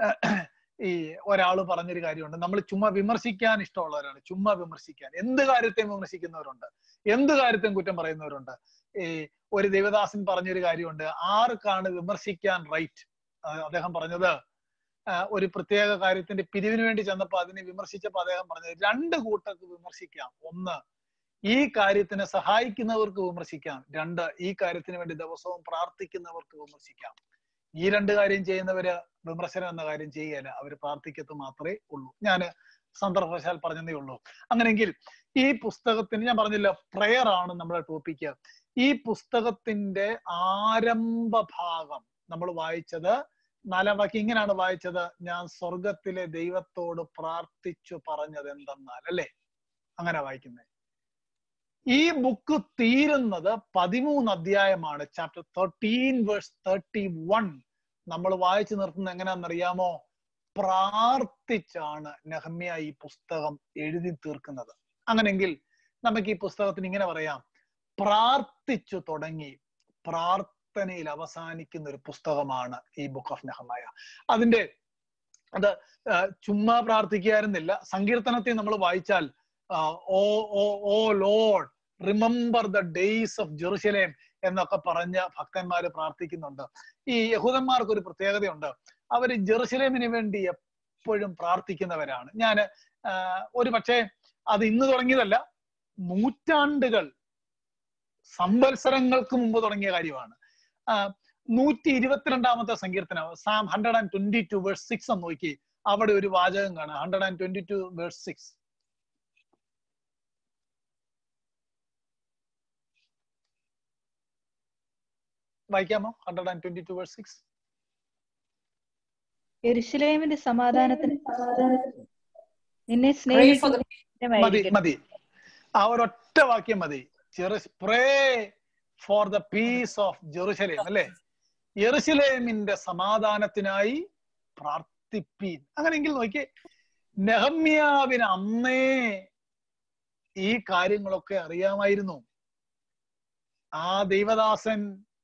ഈ ഒരാൾ പറഞ്ഞൊരു കാര്യമുണ്ട് നമ്മൾ ചുമ്മാ വിമർശിക്കാൻ ഇഷ്ടമുള്ളവരാണ് ചുമ്മാ വിമർശിക്കാൻ എന്ത് കാര്യത്തെയും വിമർശിക്കുന്നവരുണ്ട് എന്ത് കാര്യത്തെയും കുറ്റം പറയുന്നവരുണ്ട് ഈ ഒരു ദേവദാസൻ പറഞ്ഞൊരു കാര്യമുണ്ട് ആർക്കാണ് വിമർശിക്കാൻ റൈറ്റ് അദ്ദേഹം പറഞ്ഞത് ആ, ഒരു പ്രത്യേക കാര്യത്തിന്റെ പിരിവിന് വേണ്ടി ചെന്നപ്പോ അതിനെ വിമർശിച്ചപ്പോ അദ്ദേഹം പറഞ്ഞത് രണ്ട് കൂട്ടർക്ക് വിമർശിക്കാം ഒന്ന് ഈ കാര്യത്തിനെ സഹായിക്കുന്നവർക്ക് വിമർശിക്കാം രണ്ട് ഈ കാര്യത്തിന് വേണ്ടി ദിവസവും പ്രാർത്ഥിക്കുന്നവർക്ക് വിമർശിക്കാം ഈ രണ്ട് കാര്യം ചെയ്യുന്നവര് വിമർശനം എന്ന കാര്യം ചെയ്യുകയല്ല അവർ പ്രാർത്ഥിക്കത്ത് മാത്രമേ ഉള്ളൂ ഞാൻ സന്ദർഭവശാൽ പറഞ്ഞതേ ഉള്ളൂ അങ്ങനെങ്കിൽ ഈ പുസ്തകത്തിന് ഞാൻ പറഞ്ഞില്ല പ്രയർ ആണ് നമ്മുടെ ടോപ്പിക്ക് ഈ പുസ്തകത്തിന്റെ ആരംഭ ഭാഗം നമ്മൾ വായിച്ചത് നാലാം വാക്യം ഇങ്ങനെയാണ് വായിച്ചത് ഞാൻ സ്വർഗത്തിലെ ദൈവത്തോട് പ്രാർത്ഥിച്ചു പറഞ്ഞത് എന്തെന്നാൽ അല്ലേ അങ്ങനെ വായിക്കുന്നത് ഈ ബുക്ക് തീരുന്നത് പതിമൂന്ന് അധ്യായമാണ് chapter thirteen verse thirty one നമ്മൾ വായിച്ചു നിർത്തുന്നത് എങ്ങനെയാണെന്നറിയാമോ പ്രാർത്ഥിച്ചാണ് നെഹമ്യ ഈ പുസ്തകം എഴുതി തീർക്കുന്നത് അങ്ങനെങ്കിൽ നമുക്ക് ഈ പുസ്തകത്തിന് ഇങ്ങനെ പറയാം പ്രാർത്ഥിച്ചു തുടങ്ങി പ്രാർത്ഥനയിൽ അവസാനിക്കുന്ന ഒരു പുസ്തകമാണ് ഈ ബുക്ക് ഓഫ് നെഹമായ അതിന്റെ അത് ആ, ചുമ്മാ പ്രാർത്ഥിക്കായിരുന്നില്ല സങ്കീർത്തനത്തെ നമ്മൾ വായിച്ചാൽ ആ, oh oh oh Lord remember the days of Jerusalem എന്നൊക്കെ പറഞ്ഞ ഭക്തന്മാര് പ്രാർത്ഥിക്കുന്നുണ്ട് ഈ യഹൂദന്മാർക്ക് ഒരു പ്രത്യേകതയുണ്ട് അവർ ജെറുസലേമിന് വേണ്ടി എപ്പോഴും പ്രാർത്ഥിക്കുന്നവരാണ് ഞാൻ ഒരു പക്ഷേ അത് ഇന്ന് തുടങ്ങിയതല്ല നൂറ്റാണ്ടുകൾ സംവത്സരങ്ങൾക്ക് മുമ്പ് തുടങ്ങിയ കാര്യമാണ് ആ, നൂറ്റി ഇരുപത്തിരണ്ടാമത്തെ സങ്കീർത്തനം psalm hundred and twenty two verse six എന്ന് നോക്കി അവിടെ ഒരു വാചകം കാണാം hundred and twenty two verse six വായിക്കാമോ hundred and twenty two verse six യെരുശലേമിന്റെ സമാധാനത്തിന് നിന്നെ Pray for the മതി മതി ആ ഒരൊറ്റ വാക്യം മതി pray for the peace of Jerusalem അല്ലെ യെറുസലേമിന്റെ സമാധാനത്തിനായി പ്രാർത്ഥിപ്പീൻ അങ്ങനെയെങ്കിൽ നോക്കി നെഹമ്യാവിന് അന്നേ ഈ കാര്യങ്ങളൊക്കെ അറിയാമായിരുന്നു ആ ദൈവദാസൻ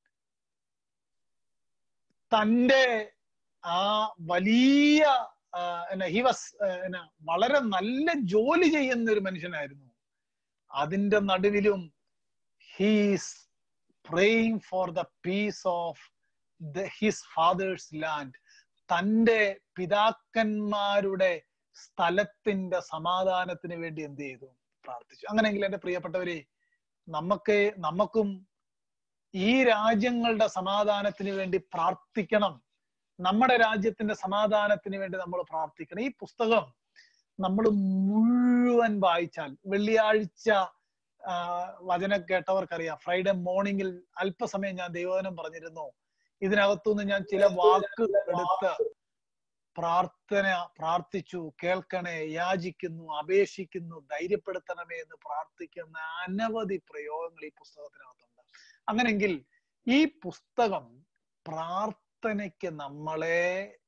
തന്റെ ആ വലിയ ഹി വാസ് വളരെ നല്ല ജോലി ചെയ്യുന്ന ഒരു മനുഷ്യനായിരുന്നു അതിന്റെ നടുവിലും he's praying for the peace of his fathers land തന്റെ പിതാക്കന്മാരുടെ സ്ഥലത്തിന്റെ സമാധാനത്തിന് വേണ്ടി എന്ത് ചെയ്തു പ്രാർത്ഥിച്ചു അങ്ങനെയെങ്കിൽ എന്റെ പ്രിയപ്പെട്ടവരെ നമുക്ക് നമുക്കും ഈ രാജ്യങ്ങളുടെ സമാധാനത്തിന് വേണ്ടി പ്രാർത്ഥിക്കണം നമ്മുടെ രാജ്യത്തിന്റെ സമാധാനത്തിന് വേണ്ടി നമ്മൾ പ്രാർത്ഥിക്കണം ഈ പുസ്തകം നമ്മൾ മുഴുവൻ വായിച്ചാൽ വെള്ളിയാഴ്ച ആ, വചനം കേട്ടവർക്കറിയാം ഫ്രൈഡേ മോർണിംഗിൽ അല്പസമയം ഞാൻ ദൈവവചനം പറഞ്ഞിരുന്നു ഇതിനകത്തുനിന്ന് ഞാൻ ചില വാക്കുകൾ എടുത്ത് പ്രാർത്ഥന പ്രാർത്ഥിച്ചു കേൾക്കണേ യാചിക്കുന്നു അപേക്ഷിക്കുന്നു ധൈര്യപ്പെടുത്തണമേ എന്ന് പ്രാർത്ഥിക്കുന്ന അനവധി പ്രയോഗങ്ങൾ ഈ പുസ്തകത്തിനകത്തുണ്ട് അങ്ങനെങ്കിൽ ഈ പുസ്തകം പ്രാർത്ഥനയ്ക്ക് നമ്മളെ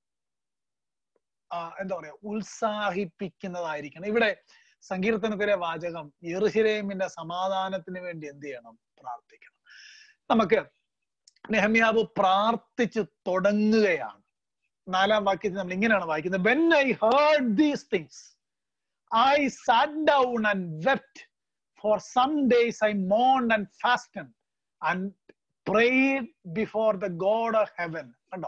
ആ, എന്താ പറയാ ഉത്സാഹിപ്പിക്കുന്നതായിരിക്കണം ഇവിടെ സങ്കീർത്തനത്തിലെ വാചകം യെറുശലേമിന്റെ സമാധാനത്തിന് വേണ്ടി എന്ത് ചെയ്യണം പ്രാർത്ഥിക്കണം നമുക്ക് നെഹമ്യാവ് പ്രാർത്ഥിച്ച് തുടങ്ങുകയാണ് നാലാം വാക്യത്തിൽ നമ്മൾ ഇങ്ങനെയാണ് വായിക്കുന്നത് when I heard these things I sat down and wept for some days I മോൺ and fasten and prayed before the God of heaven കണ്ടോ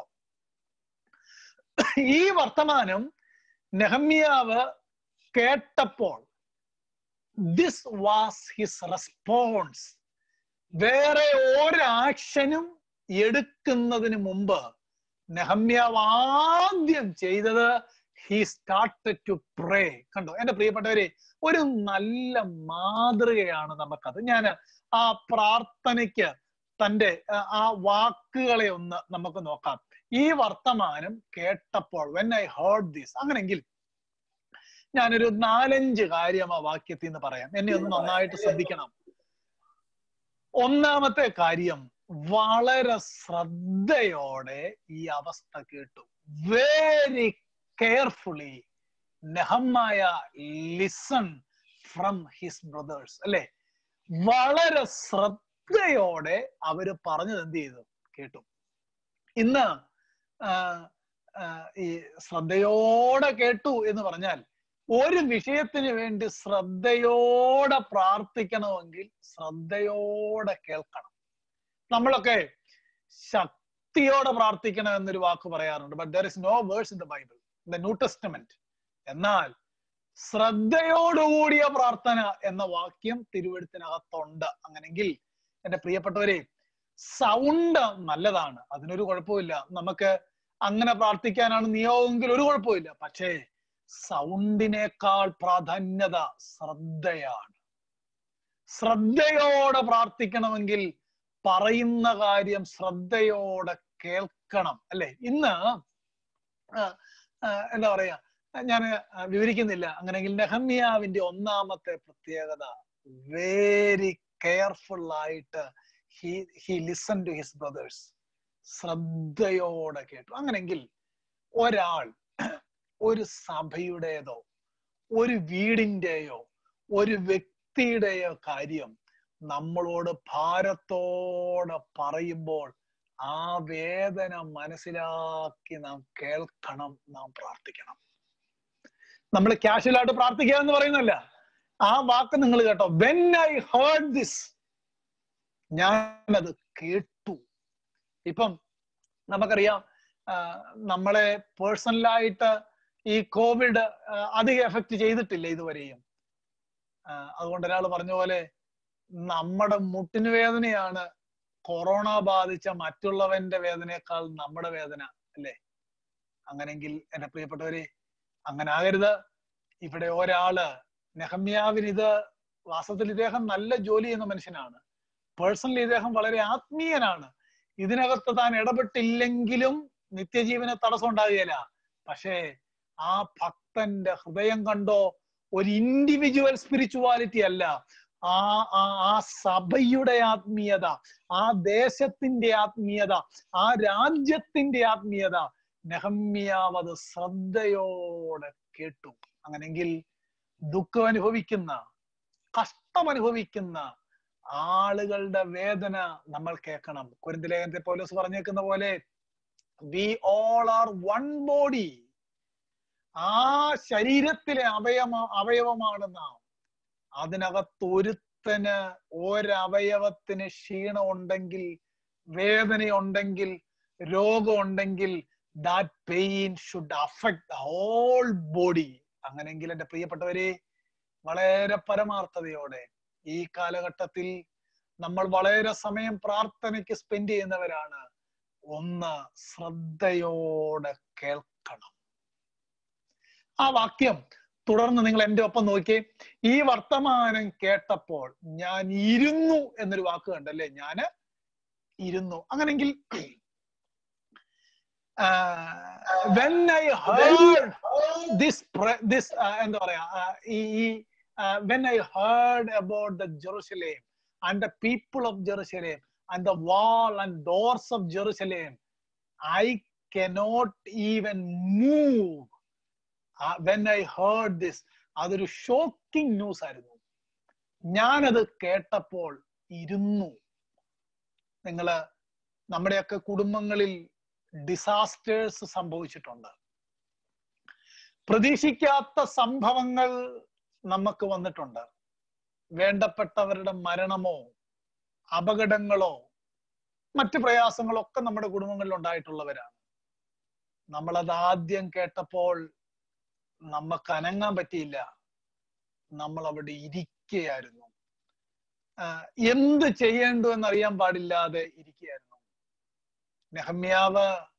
ഈ വർത്തമാനം നെഹമ്യാവ് കേട്ടപ്പോൾ ദിസ് വാസ് ഹിസ് റെസ്പോൺസ് വേറെ ഒരു ആക്ഷനും എടുക്കുന്നതിന് മുമ്പ് നെഹമ്യാവ് ആദ്യം ചെയ്തത് ഹി സ്റ്റാർട്ടഡ് ടു പ്രേ കണ്ടോ എന്റെ പ്രിയപ്പെട്ടവരെ ഒരു നല്ല മാതൃകയാണ് നമുക്കത് ഞാൻ ആ പ്രാർത്ഥനയ്ക്ക് തന്റെ ആ, ആ വാക്കുകളെ ഒന്ന് നമുക്ക് നോക്കാം ഈ വർത്തമാനം കേട്ടപ്പോൾ വെൻ ഐ ഹേർഡ് ദിസ് അങ്ങനെങ്കിൽ ഞാനൊരു നാലഞ്ച് കാര്യം ആ വാക്യത്തിൽ നിന്ന് പറയാം എന്നെ ഒന്ന് നന്നായിട്ട് ശ്രദ്ധിക്കണം ഒന്നാമത്തെ കാര്യം വളരെ ശ്രദ്ധയോടെ ഈ അവസ്ഥ കേട്ടു very carefully Nehemiah listen from his brothers അല്ലെ വളരെ ശ്രദ്ധയോടെ അവര് പറഞ്ഞത് എന്ത് ചെയ്തു കേട്ടു ഇന്ന് ആ, ആ, ഈ ശ്രദ്ധയോടെ കേട്ടു എന്ന് പറഞ്ഞാൽ ഒരു വിഷയത്തിന് വേണ്ടി ശ്രദ്ധയോടെ പ്രാർത്ഥിക്കണമെങ്കിൽ ശ്രദ്ധയോടെ കേൾക്കണം നമ്മളൊക്കെ ശക്തിയോടെ പ്രാർത്ഥിക്കണം എന്നൊരു വാക്ക് പറയാറുണ്ട് but there is no verse in the Bible in the New Testament എന്നാൽ ശ്രദ്ധയോടുകൂടിയ പ്രാർത്ഥന എന്ന വാക്യം തിരുവഴുത്തിനകത്തുണ്ട് അങ്ങനെങ്കിൽ എന്റെ പ്രിയപ്പെട്ടവരെ സൗണ്ട് നല്ലതാണ് അതിനൊരു കുഴപ്പമില്ല നമുക്ക് അങ്ങനെ പ്രാർത്ഥിക്കാനാണ് നിയോഗമെങ്കിൽ ഒരു കുഴപ്പമില്ല പക്ഷേ സൗണ്ടിനേക്കാൾ പ്രാധാന്യത ശ്രദ്ധയാണ് ശ്രദ്ധയോടെ പ്രാർത്ഥിക്കണമെങ്കിൽ പറയുന്ന കാര്യം ശ്രദ്ധയോടെ കേൾക്കണം അല്ലെ ഇന്ന് ആ, ആ, എന്താ പറയാ ഞാൻ വിവരിക്കുന്നില്ല അങ്ങനെയെങ്കിൽ നെഹമ്യാവിന്റെ ഒന്നാമത്തെ പ്രത്യേകത വെരി കെയർഫുൾ ആയിട്ട് he he listen to his brothers ശ്രദ്ധയോടെ കേട്ടു അങ്ങനെങ്കിൽ ഒരാൾ ഒരു സഭയുടേതോ ഒരു വീടിന്റെയോ ഒരു വ്യക്തിയുടെയോ കാര്യം നമ്മളോട് ഭാരത്തോടെ പറയുമ്പോൾ ആ വേദന മനസ്സിലാക്കി നാം കേൾക്കണം നാം പ്രാർത്ഥിക്കണം നമ്മൾ കാഷ്വലായിട്ട് പ്രാർത്ഥിക്കുക എന്ന് പറയുന്നല്ല ആ വാക്ക് നിങ്ങൾ കേട്ടോ വെൻ ഐ ഹേർഡ് ദിസ് ഞാനത് കേട്ടു ഇപ്പം നമുക്കറിയാം ആ, നമ്മളെ പേഴ്സണലായിട്ട് ഈ കോവിഡ് അധികം എഫക്ട് ചെയ്തിട്ടില്ല ഇതുവരെയും ആ, അതുകൊണ്ട് ഒരാൾ പറഞ്ഞ പോലെ നമ്മുടെ മുട്ടിന് വേദനയാണ് കൊറോണ ബാധിച്ച മറ്റുള്ളവന്റെ വേദനയേക്കാൾ നമ്മുടെ വേദന അല്ലേ അങ്ങനെങ്കിൽ എന്റെ പ്രിയപ്പെട്ടവരെ അങ്ങനെ ആകരുത് ഇവിടെ ഒരാള് നെഹമ്യാവിന് ഇത് വാസ്തവത്തിൽ ഇദ്ദേഹം നല്ല ജോലി ചെയ്യുന്ന മനുഷ്യനാണ് പേഴ്സണലി ഇദ്ദേഹം വളരെ ആത്മീയനാണ് ഇതിനകത്ത് താൻ ഇടപെട്ടില്ലെങ്കിലും നിത്യജീവന തടസ്സം ഉണ്ടാകുകയില്ല പക്ഷേ ആ ഭക്തന്റെ ഹൃദയം കണ്ടോ ഒരു ഇൻഡിവിജ്വൽ സ്പിരിച്വാലിറ്റി അല്ല ആ ആ ആ സഭയുടെ ആത്മീയത ആ ദേശത്തിന്റെ ആത്മീയത ആ രാജ്യത്തിന്റെ ആത്മീയത നെഹമ്യാവ് അത് ശ്രദ്ധയോടെ കേട്ടു അങ്ങനെങ്കിൽ ദുഃഖം അനുഭവിക്കുന്ന കഷ്ടം അനുഭവിക്കുന്ന ആളുകളുടെ വേദന നമ്മൾ കേൾക്കണം കുരുന്തലേഖനത്തെ പോലീസ് പറഞ്ഞേക്കുന്ന പോലെ we all are one body ആ ശരീരത്തിലെ അവയവ അവയവമാണ് നാം അതിനകത്ത് ഒരുത്തന് ഒരവയവത്തിന് ക്ഷീണം ഉണ്ടെങ്കിൽ വേദനയുണ്ടെങ്കിൽ രോഗമുണ്ടെങ്കിൽ that pain should affect the whole body അങ്ങനെങ്കിൽ എന്റെ പ്രിയപ്പെട്ടവരെ വളരെ പരമാർത്ഥതയോടെ ഈ കാലഘട്ടത്തിൽ നമ്മൾ വളരെ സമയം പ്രാർത്ഥനയ്ക്ക് സ്പെൻഡ് ചെയ്യുന്നവരാണ് ഒന്ന് ശ്രദ്ധയോടെ കേൾക്കണം ആ വാക്യം തുടർന്ന് നിങ്ങൾ എന്റെ ഒപ്പം നോക്കിയേ ഈ വർത്തമാനം കേട്ടപ്പോൾ ഞാൻ ഇരുന്നു എന്നൊരു വാക്ക് കണ്ടല്ലേ ഞാന് ഇരുന്നു അങ്ങനെങ്കിൽ when I heard this this എന്താ പറയാ ആ, ഈ when I heard about the Jerusalem and the people of Jerusalem and the wall and doors of Jerusalem I cannot even move when I heard this അതൊരു shocking news ആയിരുന്നു ഞാനത് കേട്ടപ്പോൾ ഇരുന്നു നിങ്ങള് നമ്മുടെയൊക്കെ കുടുംബങ്ങളിൽ ഡിസാസ്റ്റേഴ്സ് സംഭവിച്ചിട്ടുണ്ട് പ്രതീക്ഷിക്കാത്ത സംഭവങ്ങൾ നമുക്ക് വന്നിട്ടുണ്ട് വേണ്ടപ്പെട്ടവരുടെ മരണമോ അപകടങ്ങളോ മറ്റു പ്രയാസങ്ങളോ ഒക്കെ നമ്മുടെ കുടുംബങ്ങളിൽ ഉണ്ടായിട്ടുള്ളവരാണ് നമ്മളത് ആദ്യം കേട്ടപ്പോൾ നമുക്ക് അനങ്ങാൻ പറ്റിയില്ല നമ്മൾ അവിടെ ഇരിക്കുകയായിരുന്നു ആഹ് എന്ത് ചെയ്യേണ്ടു എന്നറിയാൻ പാടില്ലാതെ ഇരിക്കുകയായിരുന്നു നെഹമ്യാവ്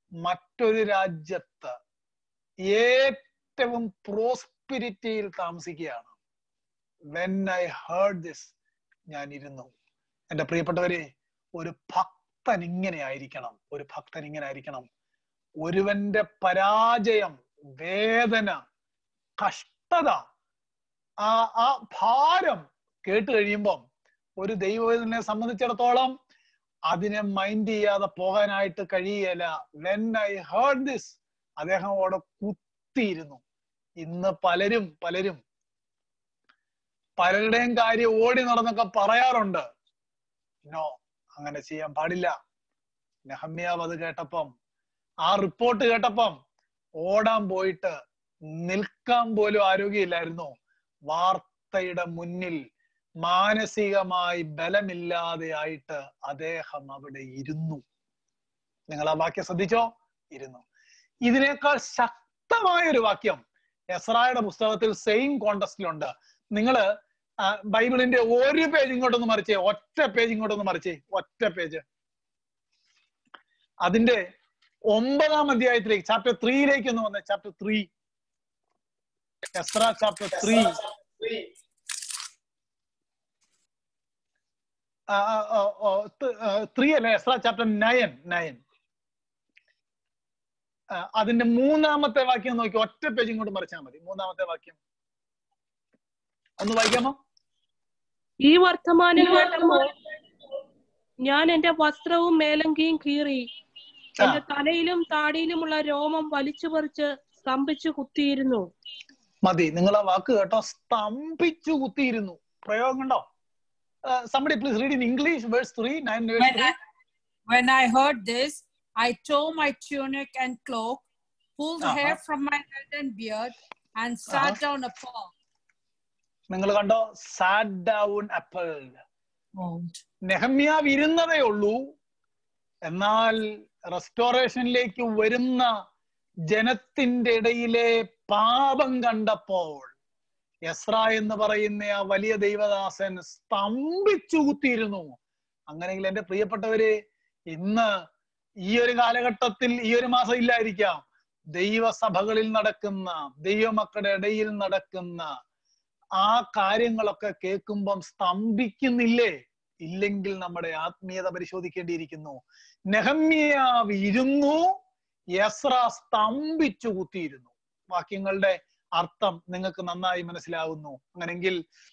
മറ്റൊരു രാജ്യത്ത് ഏറ്റവും പ്രോസ്പിരിറ്റിയിൽ താമസിക്കുകയാണ് വെൻ ഐ ഹേർഡ് ദിസ് ഞാൻ ഇരുന്നു എന്റെ പ്രിയപ്പെട്ടവരെ ഒരു ഭക്തൻ ഇങ്ങനെ ആയിരിക്കണം ഒരു ഭക്തൻ ഇങ്ങനെ ആയിരിക്കണം ഒരുവന്റെ പരാജയം വേദന കഷ്ടത ആ ആ ഭാരം കേട്ട് കഴിയുമ്പം ഒരു ദൈവത്തിനെ സംബന്ധിച്ചിടത്തോളം അതിനെ മൈൻഡ് ചെയ്യാതെ പോകാനായിട്ട് കഴിയല വെൻ ഐ ഹേർഡ് ദിസ് അദ്ദേഹം അവിടെ കുത്തിയിരുന്നു ഇന്ന് പലരും പലരും പലരുടെയും കാര്യം ഓടി നടന്നൊക്കെ പറയാറുണ്ട് നോ അങ്ങനെ ചെയ്യാൻ പാടില്ല നെഹമ്യാവ് അത് കേട്ടപ്പം ആ റിപ്പോർട്ട് കേട്ടപ്പം ഓടാൻ പോയിട്ട് നിൽക്കാൻ പോലും ആരോഗ്യമില്ലായിരുന്നു വാർത്തയുടെ മുന്നിൽ മാനസികമായി ബലമില്ലാതെ ആയിട്ട് അദ്ദേഹം അവിടെ ഇരുന്നു നിങ്ങൾ ആ വാക്യം ശ്രദ്ധിച്ചോ ഇരുന്നു ഇതിനേക്കാൾ ശക്തമായ ഒരു വാക്യം എസ്രായുടെ പുസ്തകത്തിൽ സെയിം കോണ്ടസ്റ്റിലുണ്ട് നിങ്ങള് ആ, ബൈബിളിന്റെ ഒരു പേജ് ഇങ്ങോട്ടൊന്ന് മറിച്ചേ ഒറ്റ പേജ് ഇങ്ങോട്ടൊന്ന് മറിച്ചേ ഒറ്റ പേജ് അതിന്റെ ഒമ്പതാം അധ്യായത്തിലേക്ക് ചാപ്റ്റർ ത്രീയിലേക്ക് ഒന്ന് വന്നേ chapter three Ezra chapter three three അല്ല എസ്ര ചാപ്റ്റർ നയൻ നയൻ അതിന്റെ മൂന്നാമത്തെ വാക്യം നോക്കി ഒറ്റ പേജ് ഇങ്ങോട്ട് മറിച്ചാൽ മതി മൂന്നാമത്തെ വാക്യം ഒന്ന് വായിക്കാമോ ഈ വർത്തമാനം കേട്ടപ്പോൾ ഞാൻ എന്റെ വസ്ത്രവും മേലങ്കിയും കീറി എന്റെ തലയിലും താടിയിലുമുള്ള രോമം വലിച്ചു പറിച്ച് സ്തംഭിച്ചു കുത്തിയിരുന്നു മതി നിങ്ങൾ ആ വാക്ക് കേട്ടോ സ്തംഭിച്ചു കുത്തിയിരുന്നു പ്രയോഗം കണ്ടോ somebody please read in English verse three nine When I, when I heard this, I tore my tunic and cloak, pulled Uh-huh. hair from my head and beard, and sat Uh-huh. down upon. നിങ്ങൾ കണ്ടോ sad down അപ്പിൾ Mount. നെഹമ്യാവ് ഇരുന്നതേ ഉള്ളൂ എന്നാൽ റെസ്റ്റോറേഷനിലേക്ക് വരുന്ന ജനത്തിന്റെ ഇടയിലെ പാപം കണ്ടപ്പോൾ എസ്ര എന്ന് പറയുന്ന ആ വലിയ ദൈവദാസൻ സ്തംഭിച്ചു കുത്തിയിരുന്നു അങ്ങനെയെങ്കിൽ എന്റെ പ്രിയപ്പെട്ടവരെ ഇന്ന് ഈ ഒരു കാലഘട്ടത്തിൽ ഈ ഒരു മാസം ഇല്ലായിരിക്കാം ദൈവസഭകളിൽ നടക്കുന്ന ദൈവമക്കളുടെ ഇടയിൽ നടക്കുന്ന ആ കാര്യങ്ങളൊക്കെ കേൾക്കുമ്പം സ്തംഭിക്കുന്നില്ലേ ഇല്ലെങ്കിൽ നമ്മുടെ ആത്മീയത പരിശോധിക്കേണ്ടിയിരിക്കുന്നു നെഹമ്യാവ് ഇരുന്നു യസ്ര സ്തംഭിച്ചു കുത്തിയിരുന്നു വാക്യങ്ങളുടെ അർത്ഥം നിങ്ങൾക്ക് നന്നായി മനസ്സിലാവുന്നു അങ്ങനെങ്കിൽ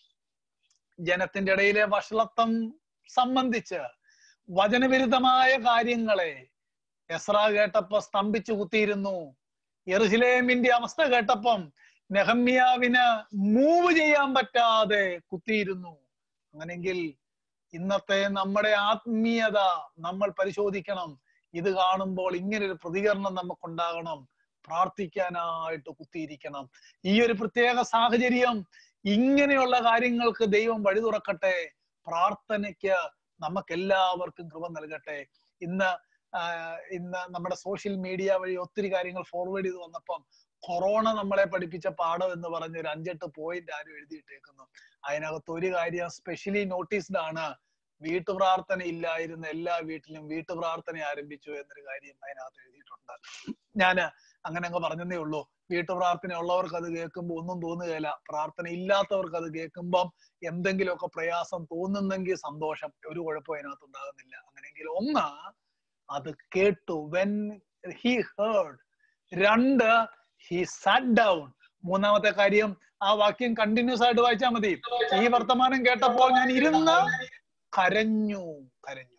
ജനത്തിന്റെ ഇടയിലെ വഷളത്വം സംബന്ധിച്ച് വചനവിരുദ്ധമായ കാര്യങ്ങളെ എസ്ര കേട്ടപ്പോ സ്തംഭിച്ചു കുത്തിയിരുന്നു യെറുസലേമിന്റെ അവസ്ഥ കേട്ടപ്പം നെഹമ്യാവിന് മൂവ് ചെയ്യാൻ പറ്റാതെ കുത്തിയിരുന്നു അങ്ങനെങ്കിൽ ഇന്നത്തെ നമ്മുടെ ആത്മീയത നമ്മൾ പരിശോധിക്കണം ഇത് കാണുമ്പോൾ ഇങ്ങനൊരു പ്രതികരണം നമുക്കുണ്ടാകണം പ്രാർത്ഥിക്കാനായിട്ട് കുത്തിയിരിക്കണം ഈ ഒരു പ്രത്യേക സാഹചര്യം ഇങ്ങനെയുള്ള കാര്യങ്ങൾക്ക് ദൈവം വഴി തുറക്കട്ടെ പ്രാർത്ഥനയ്ക്ക് നമുക്ക് എല്ലാവർക്കും കൃപ നൽകട്ടെ ഇന്ന് ആഹ് ഇന്ന് നമ്മുടെ സോഷ്യൽ മീഡിയ വഴി ഒത്തിരി കാര്യങ്ങൾ ഫോർവേഡ് ചെയ്ത് വന്നപ്പം കൊറോണ നമ്മളെ പഠിപ്പിച്ച പാഠം എന്ന് പറഞ്ഞ ഒരു അഞ്ചെട്ട് പോയിന്റ് ആരും എഴുതിയിട്ടേക്കുന്നു അതിനകത്ത് ഒരു കാര്യം സ്പെഷ്യലി നോട്ടീസ്ഡ് ആണ് വീട്ടുപ്രാർത്ഥന ഇല്ലായിരുന്ന എല്ലാ വീട്ടിലും വീട്ടുപ്രാർത്ഥന ആരംഭിച്ചു എന്നൊരു കാര്യം അതിനകത്ത് എഴുതിയിട്ടുണ്ട് ഞാന് അങ്ങനെ അങ്ങ് പറഞ്ഞതേ ഉള്ളൂ വീട്ടുപ്രാർത്ഥന ഉള്ളവർക്ക് അത് കേൾക്കുമ്പോൾ ഒന്നും തോന്നുകയില്ല പ്രാർത്ഥന ഇല്ലാത്തവർക്ക് അത് കേൾക്കുമ്പം എന്തെങ്കിലുമൊക്കെ പ്രയാസം തോന്നുന്നെങ്കിൽ സന്തോഷം ഒരു കുഴപ്പവും അതിനകത്ത് ഉണ്ടാകുന്നില്ല അങ്ങനെയെങ്കിൽ ഒന്ന് അത് കേട്ടു വെൻ ഹി ഹേർഡ് രണ്ട് ഹി സാറ്റ് ഡൗൺ മൂന്നാമത്തെ കാര്യം ആ വാക്യം കണ്ടിന്യൂസ് ആയിട്ട് വായിച്ചാൽ മതി ഈ വർത്തമാനം കേട്ടപ്പോൾ ഞാൻ ഇരുന്ന് കരഞ്ഞു കരഞ്ഞു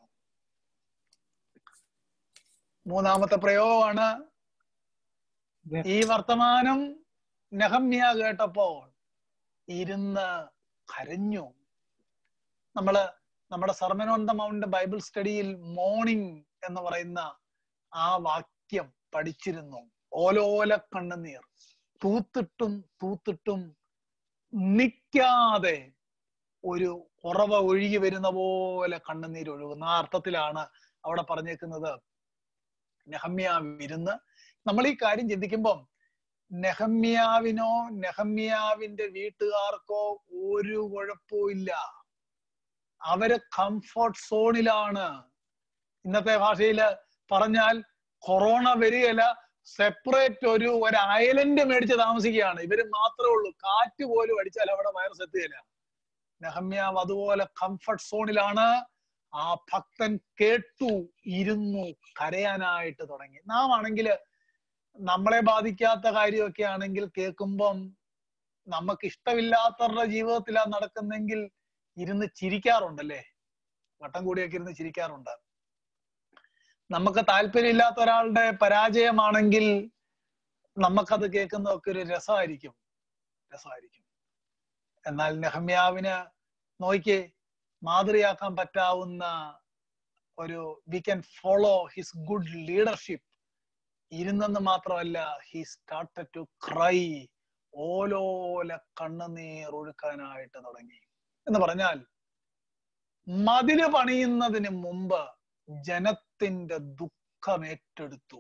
മൂന്നാമത്തെ പ്രയോഗമാണ് ഈ വർത്തമാനം നെഹമ്യ കേട്ടപ്പോൾ ഇരുന്ന് കരഞ്ഞു നമ്മള് നമ്മുടെ sermon on the mount Bible സ്റ്റഡിയിൽ മോർണിംഗ് എന്ന് പറയുന്ന ആ വാക്യം പഠിച്ചിരുന്നു ഓലോല കണ്ണുനീർ തൂത്തിട്ടും തൂത്തിട്ടും നിക്കാതെ ഒരു ഉറവ ഒഴുകി വരുന്ന പോലെ കണ്ണുനീർ ഒഴുകുന്ന ആ അർത്ഥത്തിലാണ് അവിടെ പറഞ്ഞേക്കുന്നത് നെഹമ്യാവ് ഇരുന്ന് നമ്മൾ ഈ കാര്യം ചിന്തിക്കുമ്പം നെഹമ്യാവിനോ നെഹമ്യാവിന്റെ വീട്ടുകാർക്കോ ഒരു കുഴപ്പവും ഇല്ല അവര് കംഫർട്ട് സോണിലാണ് ഇന്നത്തെ ഭാഷയിൽ പറഞ്ഞാൽ കൊറോണ വരികയില്ല സെപ്പറേറ്റ് ഒരു ഒരു ഐലൻഡ് മേടിച്ച് താമസിക്കുകയാണ് ഇവര് മാത്രമേ ഉള്ളൂ കാറ്റ് പോലും അടിച്ചാൽ അവിടെ വൈറസ് എത്തുകയില്ല നെഹമ്യാവ് അതുപോലെ കംഫർട്ട് സോണിലാണ് ആ ഭക്തൻ കേട്ടു ഇരുന്നു കരയാനായിട്ട് തുടങ്ങി നാം ആണെങ്കിൽ നമ്മളെ ബാധിക്കാത്ത കാര്യമൊക്കെ ആണെങ്കിൽ കേൾക്കുമ്പം നമുക്ക് ഇഷ്ടമില്ലാത്തവരുടെ ജീവിതത്തിലാണ് നടക്കുന്നെങ്കിൽ ഇരുന്ന് ചിരിക്കാറുണ്ടല്ലേ വട്ടം കൂടിയൊക്കെ ഇരുന്ന് ചിരിക്കാറുണ്ട് നമുക്ക് താല്പര്യമില്ലാത്ത ഒരാളുടെ പരാജയമാണെങ്കിൽ നമുക്കത് കേൾക്കുന്നതൊക്കെ ഒരു രസമായിരിക്കും രസമായിരിക്കും എന്നാൽ നെഹമ്യാവിന് നോക്കിയേ മാതൃയാക്കാൻ പറ്റാവുന്ന ഒരു we can follow his good leadership ഇരുന്നെന്ന് മാത്രമല്ല ഹി സ്റ്റാർട്ടഡ് ടു ക്രൈ ഓലോല കണ്ണുനീർ ഒഴുക്കാനായിട്ട് തുടങ്ങി എന്ന് പറഞ്ഞാൽ മതില് പണിയുന്നതിന് മുമ്പ് ജനത്തിന്റെ ദുഃഖം ഏറ്റെടുത്തു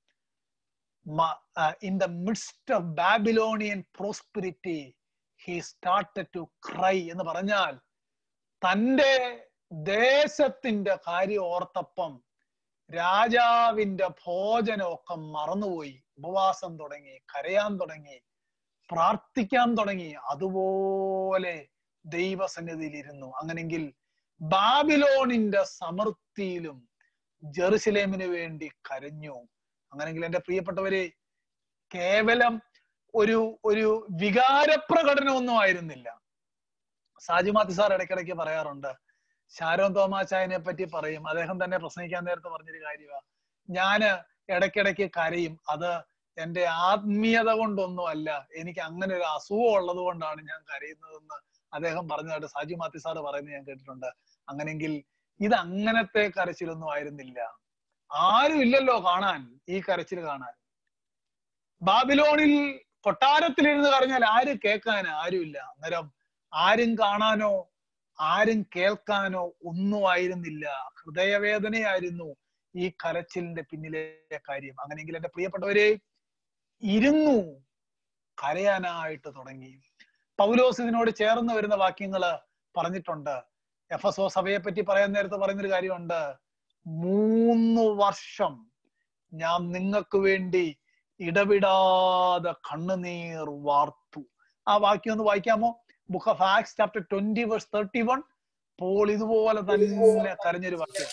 in the midst of Babylonian prosperity he started to cry എന്ന് പറഞ്ഞാൽ തന്റെ ദേശത്തിന്റെ കാര്യം ഓർത്തപ്പം രാജാവിന്റെ ഭോജനമൊക്കെ മറന്നുപോയി ഉപവാസം തുടങ്ങി കരയാൻ തുടങ്ങി പ്രാർത്ഥിക്കാൻ തുടങ്ങി അതുപോലെ ദൈവസന്നിധിയിൽ ഇരുന്നു അങ്ങനെങ്കിൽ ബാബിലോണിന്റെ സമൃദ്ധിയിലും ജെറുസലേമിന് വേണ്ടി കരഞ്ഞു അങ്ങനെങ്കിൽ എന്റെ പ്രിയപ്പെട്ടവരെ കേവലം ഒരു ഒരു വികാരപ്രകടനമൊന്നും ആയിരുന്നില്ല സാജുമാത്തി സാർ ഇടയ്ക്കിടയ്ക്ക് പറയാറുണ്ട് ഷാരോൺ തോമാച്ചായനെ പറ്റി പറയും അദ്ദേഹം തന്നെ പ്രസംഗിക്കാൻ നേരത്തെ പറഞ്ഞൊരു കാര്യമാണ് ഞാന് ഇടയ്ക്കിടയ്ക്ക് കരയും അത് എന്റെ ആത്മീയത കൊണ്ടൊന്നും അല്ല എനിക്ക് അങ്ങനെ ഒരു അസുഖം ഉള്ളത് കൊണ്ടാണ് ഞാൻ കരയുന്നതെന്ന് അദ്ദേഹം പറഞ്ഞതായിട്ട് സാജു മാത്തി സാറ് പറയുന്നത് ഞാൻ കേട്ടിട്ടുണ്ട് അങ്ങനെങ്കിൽ ഇത് അങ്ങനത്തെ കരച്ചിലൊന്നും ആയിരുന്നില്ല ആരും ഇല്ലല്ലോ കാണാൻ ഈ കരച്ചിൽ കാണാൻ ബാബിലോണിൽ കൊട്ടാരത്തിലിരുന്ന് കരഞ്ഞാൽ ആര് കേൾക്കാൻ ആരുമില്ല അന്നേരം ആരും കാണാനോ ആരും കേൾക്കാനോ ഒന്നും ആയിരുന്നില്ല ഹൃദയവേദനയായിരുന്നു ഈ കരച്ചിലിന്റെ പിന്നിലെ കാര്യം അങ്ങനെയെങ്കിൽ എന്റെ പ്രിയപ്പെട്ടവരെ ഇരുന്നു കരയാനായിട്ട് തുടങ്ങി പൗലോസ് ഇതിനോട് ചേർന്ന് വരുന്ന വാക്യങ്ങള് പറഞ്ഞിട്ടുണ്ട് എഫ് എസ് ഒ സഭയെ പറ്റി പറയാൻ നേരത്തെ പറയുന്നൊരു കാര്യമുണ്ട് മൂന്ന് വർഷം ഞാൻ നിങ്ങൾക്ക് വേണ്ടി ഇടവിടാതെ കണ്ണുനീർ വാർത്തു ആ വാക്യം ഒന്ന് വായിക്കാമോ book of Acts chapter twenty verse thirty one Paul ഇതുപോലെ തന്നെ കരഞ്ഞൊരു വാക്യം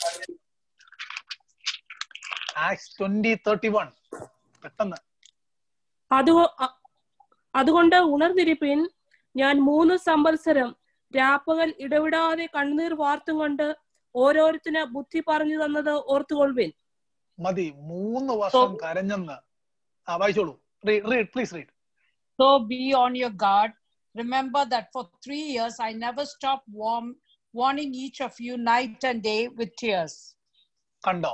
ആക്സ് ട്വന്റി തേർട്ടി വൺ പെട്ടെന്ന് അത് അതുകൊണ്ട് ഉണർന്നിരിപ്പിൻ ഞാൻ മൂന്ന് സംവത്സരം രാപ്പകൽ ഇടവിടാതെ കണ്ണുനീർ വാർത്തും കൊണ്ട് ഓരോരുത്തന് ബുദ്ധി പറഞ്ഞു തന്നത് ഓർത്തുകൊള്ളുവിൻ മതി മൂന്ന് വർഷം കരഞ്ഞെന്ന് ആ വായിച്ചോളൂ read please read So be on your guard. Remember that for three years I never stopped warm, warning each of you night and day with tears. കണ്ടോ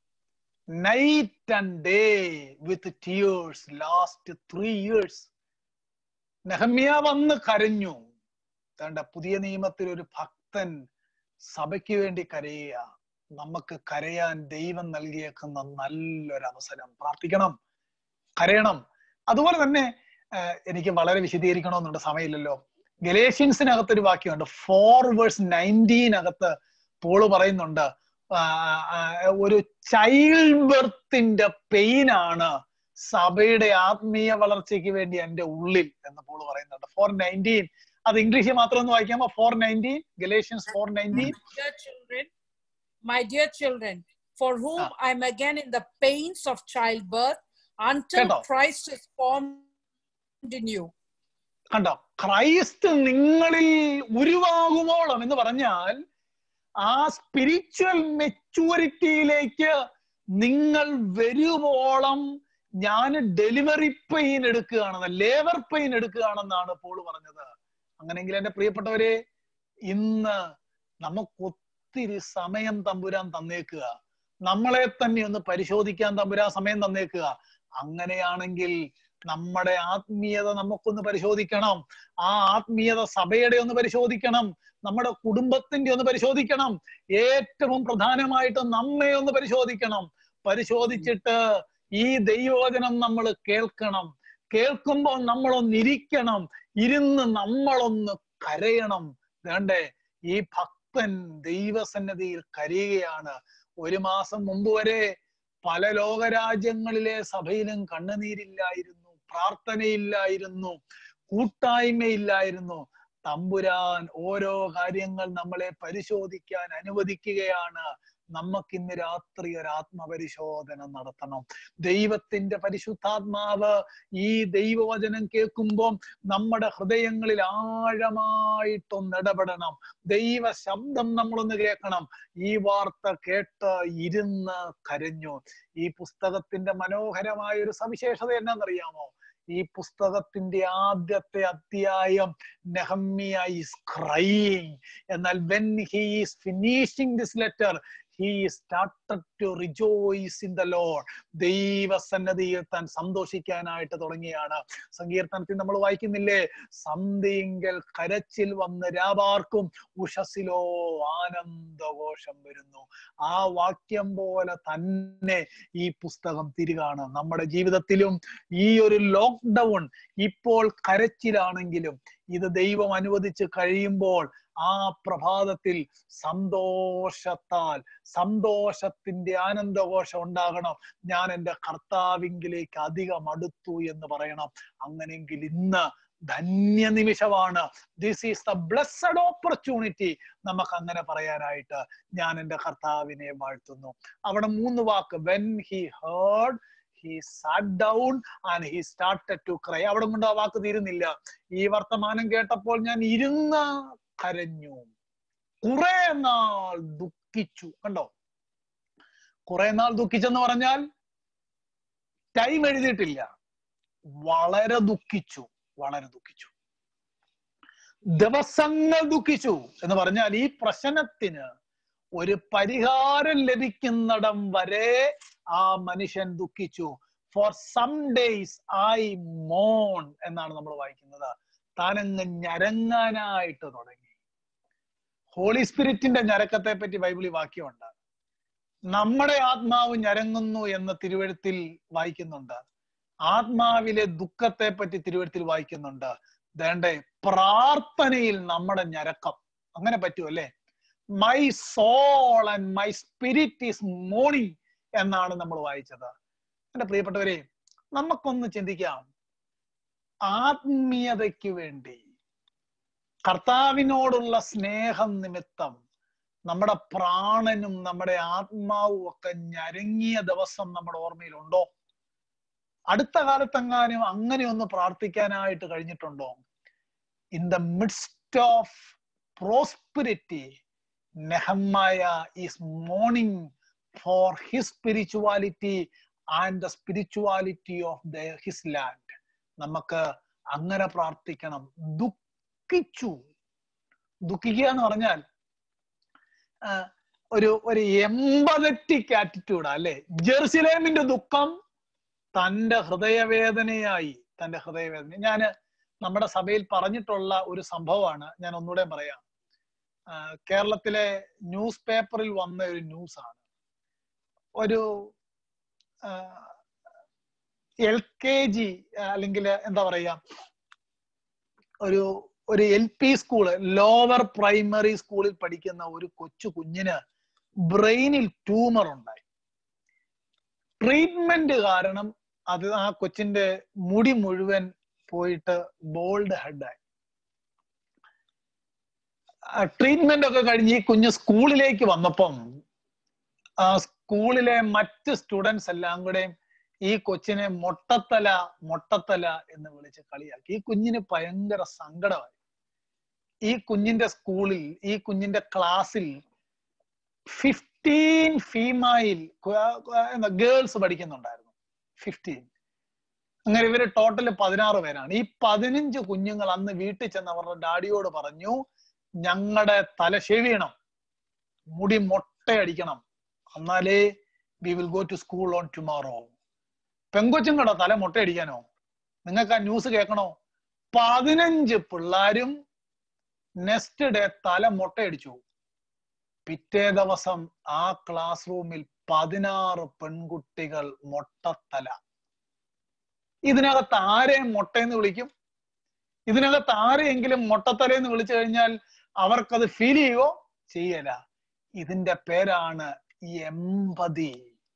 night and day with tears last three years Nehemiah വന്ന് കരഞ്ഞു തന്റെ പുതിയ നിയമത്തിൽ ഒരു ഭക്തൻ സഭയ്ക്ക് വേണ്ടി കരയുക നമുക്ക് കരയാൻ ദൈവം നൽകിയേക്കുന്ന നല്ലൊരു അവസരം പ്രാർത്ഥിക്കണം കരയണം അതുപോലെ തന്നെ എനിക്ക് വളരെ വിശദീകരിക്കണമെന്നുണ്ട് സമയമില്ലല്ലോ ഗലേഷ്യൻസിനകത്ത് ഒരു വാക്യമുണ്ട് ഫോർ വേഴ്സ് നയൻറ്റീനകത്ത് പോള് പറയുന്നുണ്ട് ഒരു ചൈൽഡ് ബർത്തിന്റെ പെയിൻ ആണ് സഭയുടെ ആത്മീയ വളർച്ചയ്ക്ക് വേണ്ടി എന്റെ ഉള്ളിൽ എന്ന് പോള് പറയുന്നുണ്ട് ഫോർ നയൻറ്റീൻ അത് ഇംഗ്ലീഷിൽ മാത്രം ഒന്ന് വായിക്കാമോ four nineteen Galatians four nineteen My dear children, for whom Ah. I'm again in the pains of childbirth until Keto. Christ is formed in you. കണ്ടോ ക്രൈസ്റ്റ് നിങ്ങളിൽ ഉരുവാകുമോളം എന്ന് പറഞ്ഞാൽ ആ സ്പിരിച്വൽ മെച്യൂരിറ്റിയിലേക്ക് നിങ്ങൾ വരുവോളം ഞാൻ ഡെലിവറി പെയിൻ എടുക്കുകയാണെന്ന് ലേബർ പെയിൻ എടുക്കുകയാണെന്നാണ് പോൾ പറഞ്ഞത് അങ്ങനെങ്കിൽ എന്റെ പ്രിയപ്പെട്ടവരെ ഇന്ന് നമുക്ക് ഒത്തിരി സമയം തമ്പുരാൻ തന്നേക്കുക നമ്മളെ തന്നെ ഒന്ന് പരിശോധിക്കാൻ തമ്പുരാൻ സമയം തന്നേക്കുക അങ്ങനെയാണെങ്കിൽ നമ്മുടെ ആത്മീയത നമുക്കൊന്ന് പരിശോധിക്കണം ആ ആത്മീയത സഭയുടെ ഒന്ന് പരിശോധിക്കണം നമ്മുടെ കുടുംബത്തിന്റെ ഒന്ന് പരിശോധിക്കണം ഏറ്റവും പ്രധാനമായിട്ട് നമ്മെ ഒന്ന് പരിശോധിക്കണം പരിശോധിച്ചിട്ട് ഈ ദൈവവചനം നമ്മൾ കേൾക്കണം കേൾക്കുമ്പോൾ നമ്മളൊന്ന് ഇരിക്കണം ഇരുന്ന് നമ്മളൊന്ന് കരയണം വേണ്ടേ ഈ ഭക്തൻ ദൈവസന്നതിയിൽ കരയുകയാണ് ഒരു മാസം മുമ്പ് വരെ പല ലോകരാജ്യങ്ങളിലെ സഭയിലും കണ്ണുനീരില്ലായിരുന്നു പ്രാർത്ഥനയില്ലായിരുന്നു കൂട്ടായ്മയില്ലായിരുന്നു തമ്പുരാൻ ഓരോ കാര്യങ്ങൾ നമ്മളെ പരിശോധിക്കാൻ അനുവദിക്കുകയാണ് നമുക്ക് ഇന്ന് രാത്രി ഒരു ആത്മപരിശോധന നടത്തണം ദൈവത്തിന്റെ പരിശുദ്ധാത്മാവ് ഈ ദൈവവചനം കേൾക്കുമ്പോൾ നമ്മുടെ ഹൃദയങ്ങളിൽ ആഴമായിട്ടൊന്ന് ഇടപെടണം ദൈവ ശബ്ദം നമ്മളൊന്ന് കേൾക്കണം ഈ വാർത്ത കേട്ട് ഇരുന്ന് കരഞ്ഞു ഈ പുസ്തകത്തിന്റെ മനോഹരമായ ഒരു സവിശേഷത എന്നാന്നറിയാമോ ഈ പുസ്തകത്തിന്റെ ആദ്യത്തെ അധ്യായം നെഹമ്മിയ ഈസ് ക്രൈയിങ് എന്നാൽ when he is finishing this letter he started to rejoice in the Lord ദൈവസന്നദ്ധിയിൽ താൻ സന്തോഷിക്കാനായിട്ട് തുടങ്ങിയാണ് സങ്കീർത്തനത്തിൽ നമ്മൾ വായിക്കുന്നില്ലേ സന്ധിയെങ്കിൽ കരച്ചിൽ വന്ന് രാവാർക്കും ഉഷസിലോ ആനന്ദഘോഷം വരുന്നു ആ വാക്യം പോലെ തന്നെ ഈ പുസ്തകം തിരികാണ് നമ്മുടെ ജീവിതത്തിലും ഈ ഒരു ലോക്ക്ഡൗൺ ഇപ്പോൾ കരച്ചിലാണെങ്കിലും ഇത് ദൈവം അനുവദിച്ച് കഴിയുമ്പോൾ ആ പ്രഭാതത്തിൽ സന്തോഷത്താൽ സന്തോഷത്തിന്റെ ആനന്ദഘോഷം ഉണ്ടാകണം ഞാൻ എൻ്റെ കർത്താവിങ്കിലേക്ക് അധികം അടുത്തു എന്ന് പറയണം അങ്ങനെയെങ്കിൽ ഇന്ന് ധന്യ നിമിഷമാണ് this is the blessed opportunity നമുക്ക് അങ്ങനെ പറയാനായിട്ട് ഞാൻ എൻ്റെ കർത്താവിനെ വാഴ്ത്തുന്നു അവിടെ മൂന്ന് വാക്ക് when he heard he sat down and he started to cry അവിടെ കൊണ്ട് ആ വാക്ക് തീരുന്നില്ല ഈ വർത്തമാനം കേട്ടപ്പോൾ ഞാൻ ഇരുന്ന കരഞ്ഞു കുറെ നാൾ ദുഃഖിച്ചു കണ്ടോ കുറെ നാൾ ദുഃഖിച്ചെന്ന് പറഞ്ഞാൽ ടൈം എഴുതിയിട്ടില്ല വളരെ ദുഃഖിച്ചു വളരെ ദുഃഖിച്ചു ദിവസങ്ങൾ ദുഃഖിച്ചു എന്ന് പറഞ്ഞാൽ ഈ പ്രശ്നത്തിന് ഒരു പരിഹാരം ലഭിക്കുന്നിടം വരെ ആ മനുഷ്യൻ ദുഃഖിച്ചു ഫോർ സം ഡേയ്സ് ഐ മോൺ എന്നാണ് നമ്മൾ വായിക്കുന്നത് താനങ്ങ് ഞരങ്ങാനായിട്ട് തുടങ്ങി ഹോളി സ്പിരിറ്റിന്റെ ഞരക്കത്തെ പറ്റി ബൈബിളിൽ വാക്യമുണ്ട് നമ്മുടെ ആത്മാവ് ഞരങ്ങുന്നു എന്ന് തിരുവഴുത്തിൽ വായിക്കുന്നുണ്ട് ആത്മാവിലെ ദുഃഖത്തെ പറ്റി തിരുവഴുത്തിൽ വായിക്കുന്നുണ്ട് വേണ്ടേ പ്രാർത്ഥനയിൽ നമ്മുടെ ഞരക്കം അങ്ങനെ പറ്റുമല്ലേ my soul and my spirit is mourning എന്നാണ് നമ്മൾ വായിച്ചത് എന്റെ പ്രിയപ്പെട്ടവരെ നമുക്കൊന്ന് ചിന്തിക്കാം ആത്മീയതയ്ക്ക് വേണ്ടി കർത്താവിനോടുള്ള സ്നേഹം നിമിത്തം നമ്മുടെ പ്രാണനും നമ്മുടെ ആത്മാവും ഒക്കെ ഞരങ്ങിയ ദിവസം നമ്മുടെ ഓർമ്മയിലുണ്ടോ അടുത്ത കാലത്തെങ്ങാനും അങ്ങനെ ഒന്ന് പ്രാർത്ഥിക്കാനായിട്ട് കഴിഞ്ഞിട്ടുണ്ടോ in the midst of prosperity Nehemiah is mourning for his spirituality and the spirituality of the his land നമുക്ക് അങ്ങനെ പ്രാർത്ഥിക്കണം ദുഃഖിച്ചു ദുഃഖിക്കുക എന്ന് പറഞ്ഞാൽ ഒരു ഒരു എമ്പതറ്റിക് ആറ്റിറ്റ്യൂഡാ അല്ലെ ജെറുസലേമിന്റെ ദുഃഖം തന്റെ ഹൃദയവേദനയായി തന്റെ ഹൃദയവേദന ഞാന് നമ്മുടെ സഭയിൽ പറഞ്ഞിട്ടുള്ള ഒരു സംഭവമാണ് ഞാൻ ഒന്നുകൂടെ പറയാം കേരളത്തിലെ ന്യൂസ് പേപ്പറിൽ വന്ന ഒരു ന്യൂസ് ആണ് ഒരു എൽ കെ ജി അല്ലെങ്കിൽ എന്താ പറയാ ഒരു ഒരു L P school lower primary സ്കൂളിൽ പഠിക്കുന്ന ഒരു കൊച്ചു കുഞ്ഞിന് ബ്രെയിനിൽ ട്യൂമർ ഉണ്ടായി ട്രീറ്റ്മെന്റ് കാരണം അത് ആ കൊച്ചിന്റെ മുടി മുഴുവൻ പോയിട്ട് ബോൾഡ് ഹെഡായി ട്രീറ്റ്മെന്റ് ഒക്കെ കഴിഞ്ഞ് ഈ കുഞ്ഞ് സ്കൂളിലേക്ക് വന്നപ്പം ആ സ്കൂളിലെ മറ്റ് സ്റ്റുഡൻസ് എല്ലാം കൂടെ ഈ കൊച്ചിനെ മൊട്ടത്തല മൊട്ടത്തല എന്ന് വിളിച്ച് കളിയാക്കി ഈ കുഞ്ഞിന് ഭയങ്കര സങ്കടമായി ഈ കുഞ്ഞിന്റെ സ്കൂളിൽ ഈ കുഞ്ഞിന്റെ ക്ലാസ്സിൽ ഫിഫ്റ്റീൻ ഫീമൈൽ ഗേൾസ് പഠിക്കുന്നുണ്ടായിരുന്നു ഫിഫ്റ്റീൻ അങ്ങനെ ഇവര് ടോട്ടൽ പതിനാറ് പേരാണ് ഈ പതിനഞ്ച് കുഞ്ഞുങ്ങൾ അന്ന് വീട്ടിൽ ചെന്ന് അവരുടെ ഡാഡിയോട് പറഞ്ഞു ഞങ്ങളുടെ തല ഷെവിയണം മുടി മൊട്ടയടിക്കണം എന്നാലേ we will go to school on tomorrow പെങ്കൊച്ചുങ്ങളുടെ തല മുട്ടയടിക്കാനോ നിങ്ങൾക്ക് ആ ന്യൂസ് കേൾക്കണോ പതിനഞ്ച് പിള്ളാരും നെക്സ്റ്റ് ഡേ തല മുട്ടയടിച്ചു പിറ്റേ ദിവസം ആ ക്ലാസ് റൂമിൽ പതിനാറ് പെൺകുട്ടികൾ മൊട്ടത്തല ഇതിനകത്ത് ആരെയും മുട്ടയെന്ന് വിളിക്കും ഇതിനകത്ത് ആരെയെങ്കിലും മൊട്ടത്തലയെന്ന് വിളിച്ചു കഴിഞ്ഞാൽ അവർക്കത് ഫീൽ ചെയ്യുവോ ചെയ്യല ഇതിന്റെ പേരാണ് എമ്പതി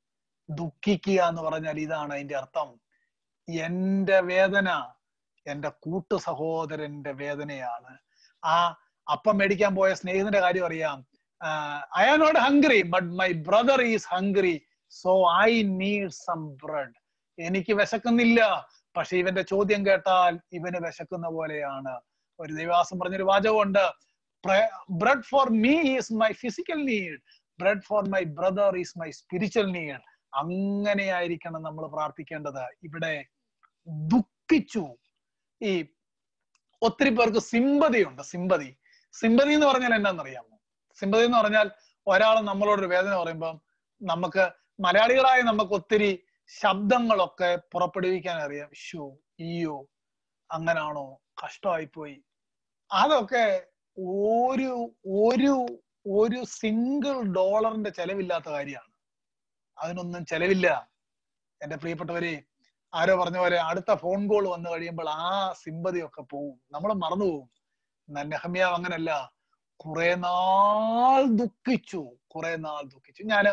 ദുഃഖിക്കുക എന്ന് പറഞ്ഞാൽ ഇതാണ് അതിന്റെ അർത്ഥം എന്റെ വേദന എന്റെ കൂട്ടു സഹോദരന്റെ വേദനയാണ് ആ അപ്പം മേടിക്കാൻ പോയ സ്നേഹിതന്റെ കാര്യം അറിയാം I am not hungry but my brother is hungry so I need some bread എനിക്ക് വിശക്കുന്നില്ല പക്ഷെ ഇവന്റെ ചോദ്യം കേട്ടാൽ ഇവന് വിശക്കുന്ന പോലെയാണ് ഒരു ദൈവാസം പറഞ്ഞൊരു വാചകമുണ്ട് bread for me is my physical need bread for my brother is my spiritual need അങ്ങനെയായിരിക്കണം നമ്മൾ പ്രാർത്ഥിക്കേണ്ടത് ഇവിടെ ദുഃഖിച്ചു ഈ ഒത്തിരി പേർക്ക് സിമ്പതിയുണ്ട് സിമ്പതി സിമ്പതി എന്ന് പറഞ്ഞാൽ എന്താണെന്നറിയാമോ സിമ്പതി എന്ന് പറഞ്ഞാൽ ഒരാൾ നമ്മളോടൊരു വേദന പറയുമ്പം നമുക്ക് മലയാളികളായ നമുക്ക് ഒത്തിരി ശബ്ദങ്ങളൊക്കെ പുറപ്പെടുവിക്കാൻ അറിയാം ഷോ ഈയോ അങ്ങനാണോ കഷ്ടമായി പോയി അതൊക്കെ ഒരു ഒരു ഒരു സിംഗിൾ ഡോളറിന്റെ ചെലവില്ലാത്ത കാര്യമാണ് അതിനൊന്നും ചെലവില്ല എന്റെ പ്രിയപ്പെട്ടവരെ ആരോ പറഞ്ഞ പോലെ അടുത്ത ഫോൺ കോൾ വന്നു കഴിയുമ്പോൾ ആ സിമ്പതി ഒക്കെ പോവും നമ്മൾ മറന്നു പോവും എന്നാൽ നെഹമ്യാവ് അങ്ങനല്ല കുറെ നാൾ ദുഃഖിച്ചു കുറെ നാൾ ദുഃഖിച്ചു ഞാൻ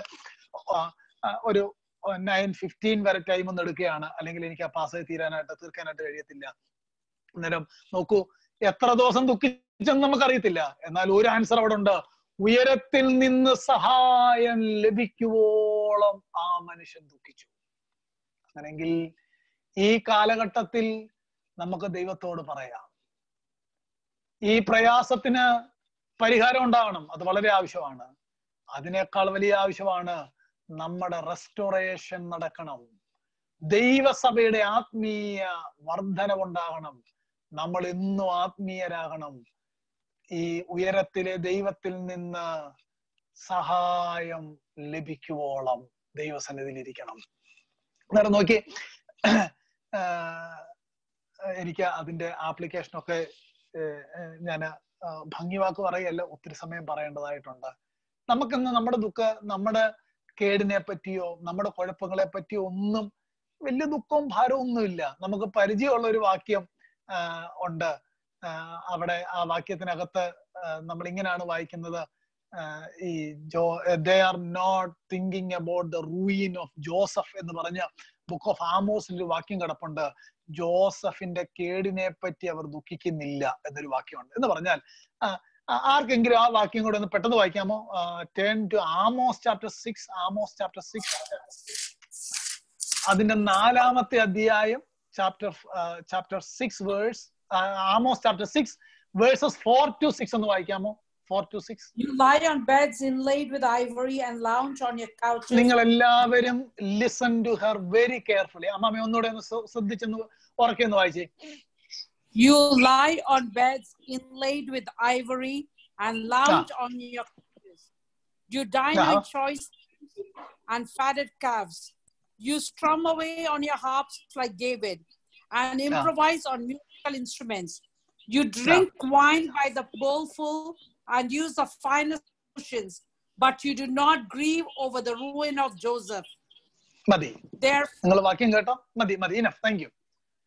ഒരു നയൻ ഫിഫ്റ്റീൻ വരെ ടൈം ഒന്ന് എടുക്കുകയാണ് അല്ലെങ്കിൽ എനിക്ക് ആ പാസ് തീരാനായിട്ട് തീർക്കാനായിട്ട് കഴിയത്തില്ല അന്നേരം നോക്കൂ എത്ര ദിവസം ദുഃഖിച്ചെന്ന് നമുക്കറിയത്തില്ല എന്നാൽ ഒരു ആൻസർ അവിടെ ഉണ്ട് ഉയരത്തിൽ നിന്ന് സഹായം ലഭിക്കുവോളം ആ മനുഷ്യൻ ദുഃഖിച്ചു അങ്ങനെങ്കിൽ ഈ കാലഘട്ടത്തിൽ നമുക്ക് ദൈവത്തോട് പറയാം ഈ പ്രയാസത്തിന് പരിഹാരം ഉണ്ടാകണം അത് വളരെ ആവശ്യമാണ് അതിനേക്കാൾ വലിയ ആവശ്യമാണ് നമ്മുടെ റെസ്റ്റോറേഷൻ നടക്കണം ദൈവസഭയുടെ ആത്മീയ വർധനവുണ്ടാകണം നമ്മൾ എന്നും ആത്മീയരാകണം ഈ ഉയരത്തിലെ ദൈവത്തിൽ നിന്ന് സഹായം ലഭിക്കുവോളം ദൈവസന്നിധിയിൽ ഇരിക്കണം അന്നേരം നോക്കി എനിക്ക് അതിന്റെ ആപ്ലിക്കേഷനൊക്കെ ഞാൻ ഭംഗിവാക്ക് പറയല്ല ഒത്തിരി സമയം പറയേണ്ടതായിട്ടുണ്ട് നമുക്കിന്ന് നമ്മുടെ ദുഃഖ നമ്മുടെ കേടിനെ പറ്റിയോ നമ്മുടെ കുഴപ്പങ്ങളെ പറ്റിയോ ഒന്നും വലിയ ദുഃഖവും ഭാരവും ഒന്നുമില്ല നമുക്ക് പരിചയമുള്ള ഒരു വാക്യം ഉണ്ട് അവിടെ ആ വാക്യത്തിനകത്ത് നമ്മൾ ഇങ്ങനെയാണ് വായിക്കുന്നത് ഈ ജോ they are not thinking about the ruin of Joseph എന്ന് പറഞ്ഞ ബുക്ക് ഓഫ് ആമോസിൽ ഒരു വാക്യം കിടപ്പുണ്ട് ജോസഫിന്റെ കേടിനെ പറ്റി അവർ ദുഃഖിക്കുന്നില്ല എന്നൊരു വാക്യമുണ്ട് എന്ന് പറഞ്ഞാൽ ആർക്കെങ്കിലും ആ വാക്യം കൂടെ ഒന്ന് പെട്ടെന്ന് വായിക്കാമോ turn to Amos chapter six Amos chapter six അതിന്റെ നാലാമത്തെ അധ്യായം chapter chapter six verse Amos chapter six verses four to six ഒന്ന് വായിക്കാമോ four to six You lie on beds inlaid with ivory and lounge on your couches. നിങ്ങൾ എല്ലാവരും listen to her very carefully അമ്മാമ ഒന്നുകൂടെ ഒന്ന് ശ്രദ്ധിച്ചൊന്ന് ഉറക്കെ ഒന്ന് വായിച്ചേ You lie on beds inlaid with ivory and lounge on your couches. You dine Uh-huh. with choice and fatted calves. You strum away on your harps like David and improvise on musical instruments. You drink wine by the bowlful and use the finest potions, but you do not grieve over the ruin of Joseph. മതി There നിങ്ങൾ വാക്യം കേട്ടോ മതി മതി enough thank you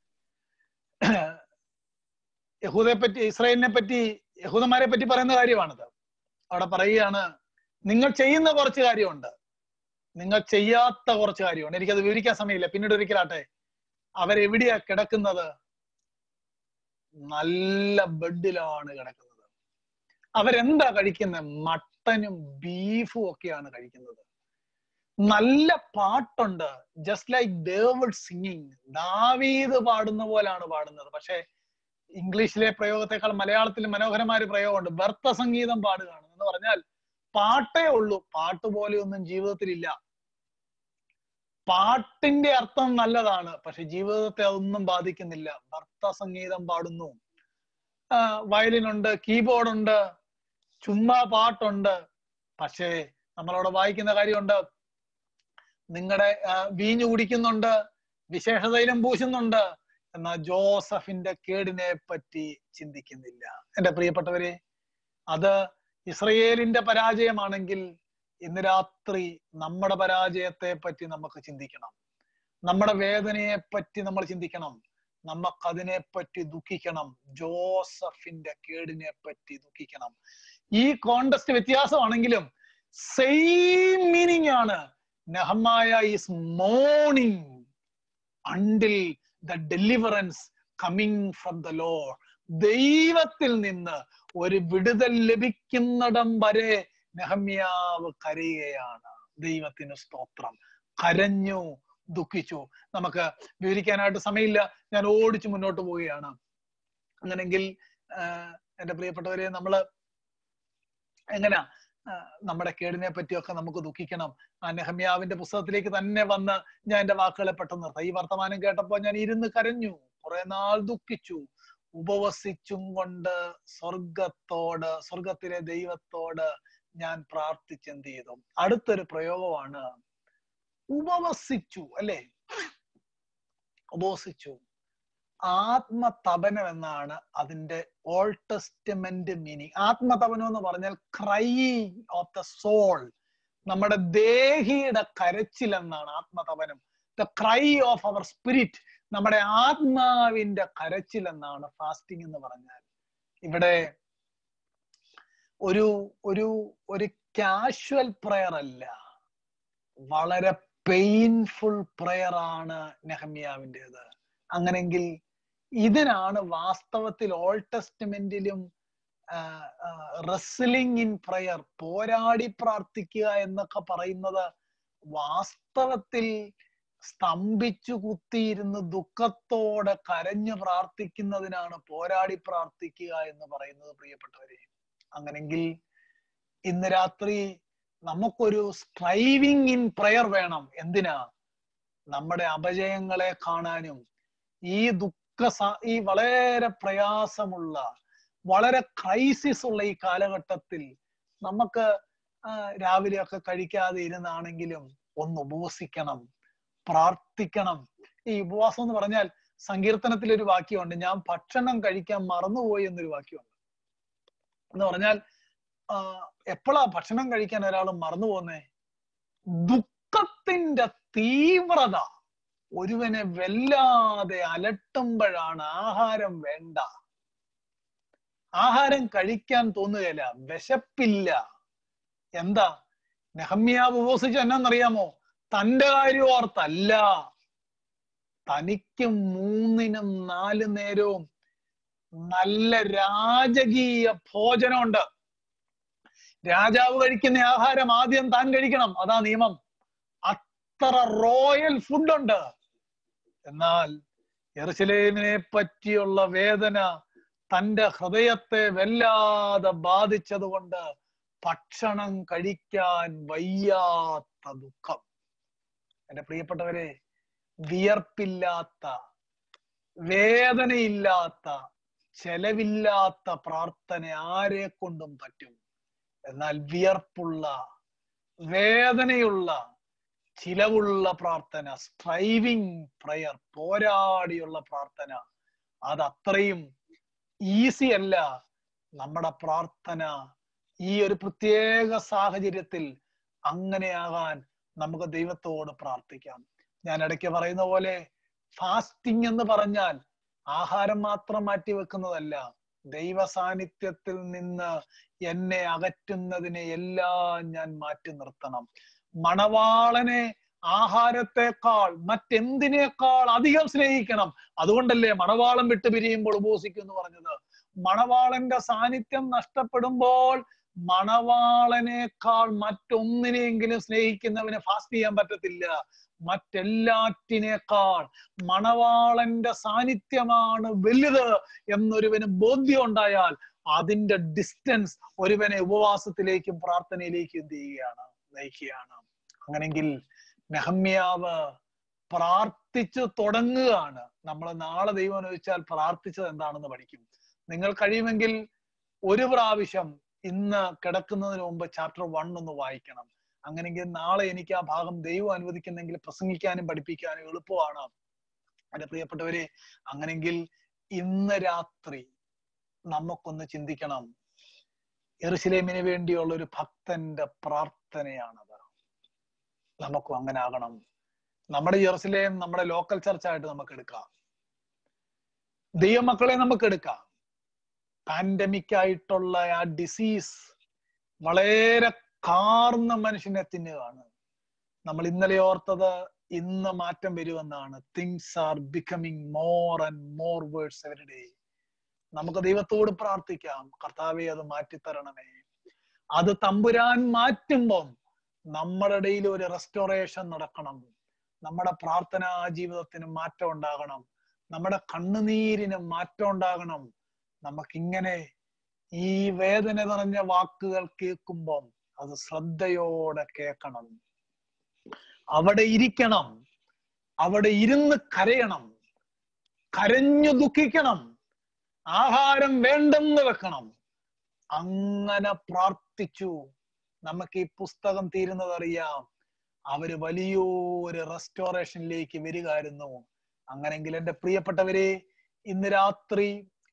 യഹൂദയെ പറ്റി ഇസ്രായേലിനെ പറ്റി യഹൂദന്മാരെ പറ്റി പറയുന്ന കാര്യമാണിത് അവിടെ പറയുകയാണ് നിങ്ങൾ ചെയ്യുന്ന കുറച്ച് കാര്യമുണ്ട് നിങ്ങൾ ചെയ്യാത്ത കുറച്ച് കാര്യമുണ്ട് എനിക്കത് വിവരിക്കാൻ സമയമില്ല പിന്നീട് ഒരിക്കലാട്ടെ അവരെവിടെയാ കിടക്കുന്നത് നല്ല ബെഡിലാണ് കിടക്കുന്നത് അവരെന്താ കഴിക്കുന്നത് മട്ടനും ബീഫും ഒക്കെയാണ് കഴിക്കുന്നത് നല്ല പാട്ടുണ്ട് ജസ്റ്റ് ലൈക്ക് ഡേവിഡ് സിംഗിങ് ദാവീദ് പാടുന്ന പോലാണ് പാടുന്നത് പക്ഷെ ഇംഗ്ലീഷിലെ പ്രയോഗത്തെക്കാൾ മലയാളത്തിൽ മനോഹരമായ ഒരു പ്രയോഗമുണ്ട് വ്യർത്ഥ സംഗീതം പാടുകയാണ് എന്ന് പറഞ്ഞാൽ പാട്ടേ ഉള്ളൂ പാട്ട് പോലെയൊന്നും ജീവിതത്തിൽ ഇല്ല പാട്ടിന്റെ അർത്ഥം നല്ലതാണ് പക്ഷെ ജീവിതത്തെ അതൊന്നും ബാധിക്കുന്നില്ല ഭർത്ത സംഗീതം പാടുന്നു വയലിൻ ഉണ്ട് കീബോർഡ് ഉണ്ട് ചുമ്മാ പാട്ടുണ്ട് പക്ഷേ നമ്മളവിടെ വായിക്കുന്ന കാര്യമുണ്ട് നിങ്ങളുടെ വീഞ്ഞു കുടിക്കുന്നുണ്ട് വിശേഷതൈലം പൂശുന്നുണ്ട് എന്നാൽ ജോസഫിന്റെ കേടിനെ പറ്റി ചിന്തിക്കുന്നില്ല എന്റെ പ്രിയപ്പെട്ടവരെ അത് ഇസ്രയേലിന്റെ പരാജയമാണെങ്കിൽ ഇന്ന് രാത്രി നമ്മുടെ പരാജയത്തെ പറ്റി നമുക്ക് ചിന്തിക്കണം നമ്മുടെ വേദനയെ പറ്റി നമ്മൾ ചിന്തിക്കണം നമുക്കതിനെ പറ്റി ദുഃഖിക്കണം ജോസഫിന്റെ കേടിനെ പറ്റി ദുഃഖിക്കണം ഈ കോണ്ടസ്റ്റ് വ്യത്യാസമാണെങ്കിലും സെയിം മീനിങ് ആണ് Nehemiah is mourning until the deliverance coming from the Lord ദൈവത്തിൽ നിന്ന് ഒരു വിടുതൽ ലഭിക്കുന്നിടം വരെ നെഹമ്യാവ് കരയുകയാണ് ദൈവത്തിന് സ്തോത്രം കരഞ്ഞു ദുഃഖിച്ചു നമുക്ക് വിവരിക്കാനായിട്ട് സമയമില്ല ഞാൻ ഓടിച്ചു മുന്നോട്ട് പോവുകയാണ് അങ്ങനെങ്കിൽ എന്റെ പ്രിയപ്പെട്ടവരെ നമ്മള് എങ്ങനാ നമ്മുടെ കേടിനെ പറ്റിയൊക്കെ നമുക്ക് ദുഃഖിക്കണം ആ നെഹമ്യാവിന്റെ പുസ്തകത്തിലേക്ക് തന്നെ വന്ന് ഞാൻ എന്റെ വാക്കുകളെ പെട്ടെന്ന് നിർത്താം ഈ വർത്തമാനം കേട്ടപ്പോ ഞാൻ ഇരുന്ന് കരഞ്ഞു കുറെ നാൾ ദുഃഖിച്ചു ഉപവസിച്ചും കൊണ്ട് സ്വർഗത്തോട് സ്വർഗത്തിലെ ദൈവത്തോട് ഞാൻ പ്രാർത്ഥിച്ചെന്ത് ചെയ്തു അടുത്തൊരു പ്രയോഗമാണ് ഉപവസിച്ചു അല്ലെ ഉപവസിച്ചു ആത്മതപനം എന്നാണ് അതിന്റെ ഓൾ ടെസ്റ്റമെന്റ് മീനിങ് ആത്മതപനം എന്ന് പറഞ്ഞാൽ ക്രൈയിങ് ഓഫ് ദ സോൾ നമ്മുടെ ദേഹിയുടെ കരച്ചിൽ എന്നാണ് ആത്മതപനം the cry of our spirit നമ്മുടെ ആത്മാവിന്റെ കരച്ചിൽ എന്നാണ് ഫാസ്റ്റിംഗ് എന്ന് പറഞ്ഞാൽ ഇവിടെ ഒരു ഒരു ഒരു കാഷ്വൽ പ്രയർ അല്ല വളരെ പെയിൻഫുൾ പ്രയർ ആണ് നെഹമ്യാവിൻ്റെത് അങ്ങനെങ്കിൽ ഇതിനാണ് വാസ്തവത്തിൽ ഓൾ ടെസ്റ്റ്മെന്റിലും റെസ്ലിംഗ് ഇൻ പ്രയർ പോരാടി പ്രാർത്ഥിക്കുക എന്നൊക്കെ പറയുന്നത് വാസ്തവത്തിൽ സ്തംഭിച്ചു കുത്തിയിരുന്ന് ദുഃഖത്തോടെ കരഞ്ഞു പ്രാർത്ഥിക്കുന്നതിനാണ് പോരാടി പ്രാർത്ഥിക്കുക എന്ന് പറയുന്നത് പ്രിയപ്പെട്ടവരെ അങ്ങനെങ്കിൽ ഇന്ന് രാത്രി നമുക്കൊരു സ്ട്രൈവിങ് ഇൻ പ്രയർ വേണം എന്തിനാ നമ്മുടെ അപജയങ്ങളെ കാണാനും ഈ ദുഃഖ ഈ വളരെ പ്രയാസമുള്ള വളരെ ക്രൈസിസ് ഉള്ള ഈ കാലഘട്ടത്തിൽ നമുക്ക് രാവിലെയൊക്കെ കഴിക്കാതെ ഇരുന്നാണെങ്കിലും ഒന്ന് ഉപവസിക്കണം പ്രാർത്ഥിക്കണം ഈ ഉപവാസം എന്ന് പറഞ്ഞാൽ സങ്കീർത്തനത്തിൽ ഒരു വാക്യമുണ്ട് ഞാൻ ഭക്ഷണം കഴിക്കാൻ മറന്നുപോയി എന്നൊരു വാക്യമുണ്ട് എന്ന് പറഞ്ഞാൽ എപ്പോഴാ ഭക്ഷണം കഴിക്കാൻ ഒരാൾ മറന്നു പോന്നേ ദുഃഖത്തിന്റെ തീവ്രത ഒരുവനെ വല്ലാതെ അലട്ടുമ്പോഴാണ് ആഹാരം വേണ്ട ആഹാരം കഴിക്കാൻ തോന്നുകയില്ല വിശപ്പില്ല എന്താ നെഹമ്യാവ് ഉപവസിച്ച എന്നാന്നറിയാമോ തന്റെ കാര്യം ഓർത്തല്ല തനിക്ക് മൂന്നിനും നാല് നേരവും നല്ല രാജകീയ ഭോജനമുണ്ട് രാജാവ് കഴിക്കുന്ന ആഹാരം ആദ്യം താൻ കഴിക്കണം അതാ നിയമം അത്ര റോയൽ ഫുഡുണ്ട് എന്നാൽ എറുസലേമിനെ പറ്റിയുള്ള വേദന തന്റെ ഹൃദയത്തെ വല്ലാതെ ബാധിച്ചതുകൊണ്ട് ഭക്ഷണം കഴിക്കാൻ വയ്യാത്ത ദുഃഖം എന്റെ പ്രിയപ്പെട്ടവരെ വിയർപ്പില്ലാത്ത വേദനയില്ലാത്ത ചെലവില്ലാത്ത പ്രാർത്ഥന ആരെ കൊണ്ടും പറ്റും എന്നാൽ വിയർപ്പുള്ള വേദനയുള്ള ചിലവുള്ള പ്രാർത്ഥന സ്ട്രൈവിങ് പ്രയർ പോരാടിയുള്ള പ്രാർത്ഥന അത് അത്രയും ഈസി അല്ല നമ്മുടെ പ്രാർത്ഥന ഈ ഒരു പ്രത്യേക സാഹചര്യത്തിൽ അങ്ങനെയാകാൻ നമുക്ക് ദൈവത്തോട് പ്രാർത്ഥിക്കാം ഞാൻ ഇടയ്ക്ക് പറയുന്ന പോലെ ഫാസ്റ്റിംഗ് എന്ന് പറഞ്ഞാൽ ആഹാരം മാത്രം മാറ്റി വെക്കുന്നതല്ല ദൈവ സാന്നിധ്യത്തിൽ നിന്ന് എന്നെ അകറ്റുന്നതിനെ എല്ലാം ഞാൻ മാറ്റി നിർത്തണം മണവാളനെ ആഹാരത്തെക്കാൾ മറ്റെന്തിനേക്കാൾ അധികം സ്നേഹിക്കണം അതുകൊണ്ടല്ലേ മണവാളം വിട്ടു പിരിയുമ്പോൾ ഉപവസിക്കും എന്ന് പറഞ്ഞത് മണവാളന്റെ സാന്നിധ്യം നഷ്ടപ്പെടുമ്പോൾ മണവാളനേക്കാൾ മറ്റൊന്നിനെങ്കിലും സ്നേഹിക്കുന്നവന് ഫാസ്റ്റ് ചെയ്യാൻ പറ്റത്തില്ല മറ്റെല്ലാറ്റിനേക്കാൾ മണവാളന്റെ സാന്നിധ്യമാണ് വലുത് എന്നൊരുവന് ബോധ്യം ഉണ്ടായാൽ അതിന്റെ ഡിസ്റ്റൻസ് ഒരുവനെ ഉപവാസത്തിലേക്കും പ്രാർത്ഥനയിലേക്കും എന്ത് ചെയ്യുകയാണ് നയിക്കുകയാണ് അങ്ങനെങ്കിൽ നെഹമ്യാവ് പ്രാർത്ഥിച്ചു തുടങ്ങുകയാണ് നമ്മൾ നാളെ ദൈവം അനുവദിച്ചാൽ പ്രാർത്ഥിച്ചത് എന്താണെന്ന് പഠിക്കും നിങ്ങൾ കഴിയുമെങ്കിൽ ഒരു പ്രാവശ്യം ഇന്ന് കിടക്കുന്നതിന് മുമ്പ് ചാപ്റ്റർ വൺ ഒന്ന് വായിക്കണം അങ്ങനെങ്കിൽ നാളെ എനിക്ക് ആ ഭാഗം ദൈവം അനുവദിക്കുന്നെങ്കിൽ പ്രസംഗിക്കാനും പഠിപ്പിക്കാനും എളുപ്പമാണ് എന്റെ പ്രിയപ്പെട്ടവരെ അങ്ങനെങ്കിൽ ഇന്ന് രാത്രി നമുക്കൊന്ന് ചിന്തിക്കണം എറുസലേമിന് വേണ്ടിയുള്ള ഒരു ഭക്തന്റെ പ്രാർത്ഥനയാണത് നമുക്കും അങ്ങനെ ആകണം നമ്മുടെ ജെറുസലേം നമ്മുടെ ലോക്കൽ ചർച്ചായിട്ട് നമുക്ക് എടുക്കാം ദൈവമക്കളെ നമുക്ക് എടുക്കാം പാൻഡമിക് ആയിട്ടുള്ള ആ ഡിസീസ് വളരെ കാർന്ന മനുഷ്യനെ തിന്നുകയാണ് നമ്മൾ ഇന്നലെ ഓർത്തത് ഇന്ന് മാറ്റം വരുമെന്നാണ് things are becoming more and more words every day നമുക്ക് ദൈവത്തോട് പ്രാർത്ഥിക്കാം കർത്താവെ അത് മാറ്റിത്തരണമേ അത് തമ്പുരാൻ മാറ്റുമ്പം നമ്മുടെ ഇടയിൽ ഒരു റെസ്റ്റോറേഷൻ നടക്കണം നമ്മുടെ പ്രാർത്ഥനാ ജീവിതത്തിന് മാറ്റം ഉണ്ടാകണം നമ്മുടെ കണ്ണുനീരിന് മാറ്റം ഉണ്ടാകണം നമുക്കിങ്ങനെ ഈ വേദന നിറഞ്ഞ വാക്കുകൾ കേൾക്കുമ്പം അത് ശ്രദ്ധയോടെ കേൾക്കണം അവിടെ ഇരിക്കണം അവിടെ ഇരുന്ന് കരയണം കരഞ്ഞു ദുഃഖിക്കണം ആഹാരം വേണ്ടെന്ന് വെക്കണം അങ്ങനെ പ്രാർത്ഥിച്ചു നമുക്ക് ഈ പുസ്തകം തീരുന്നത് അറിയാം അവര് വലിയൊരു റെസ്റ്റോറേഷനിലേക്ക് വരികയായിരുന്നു അങ്ങനെങ്കിൽ എന്റെ പ്രിയപ്പെട്ടവരെ ഇന്ന് രാത്രി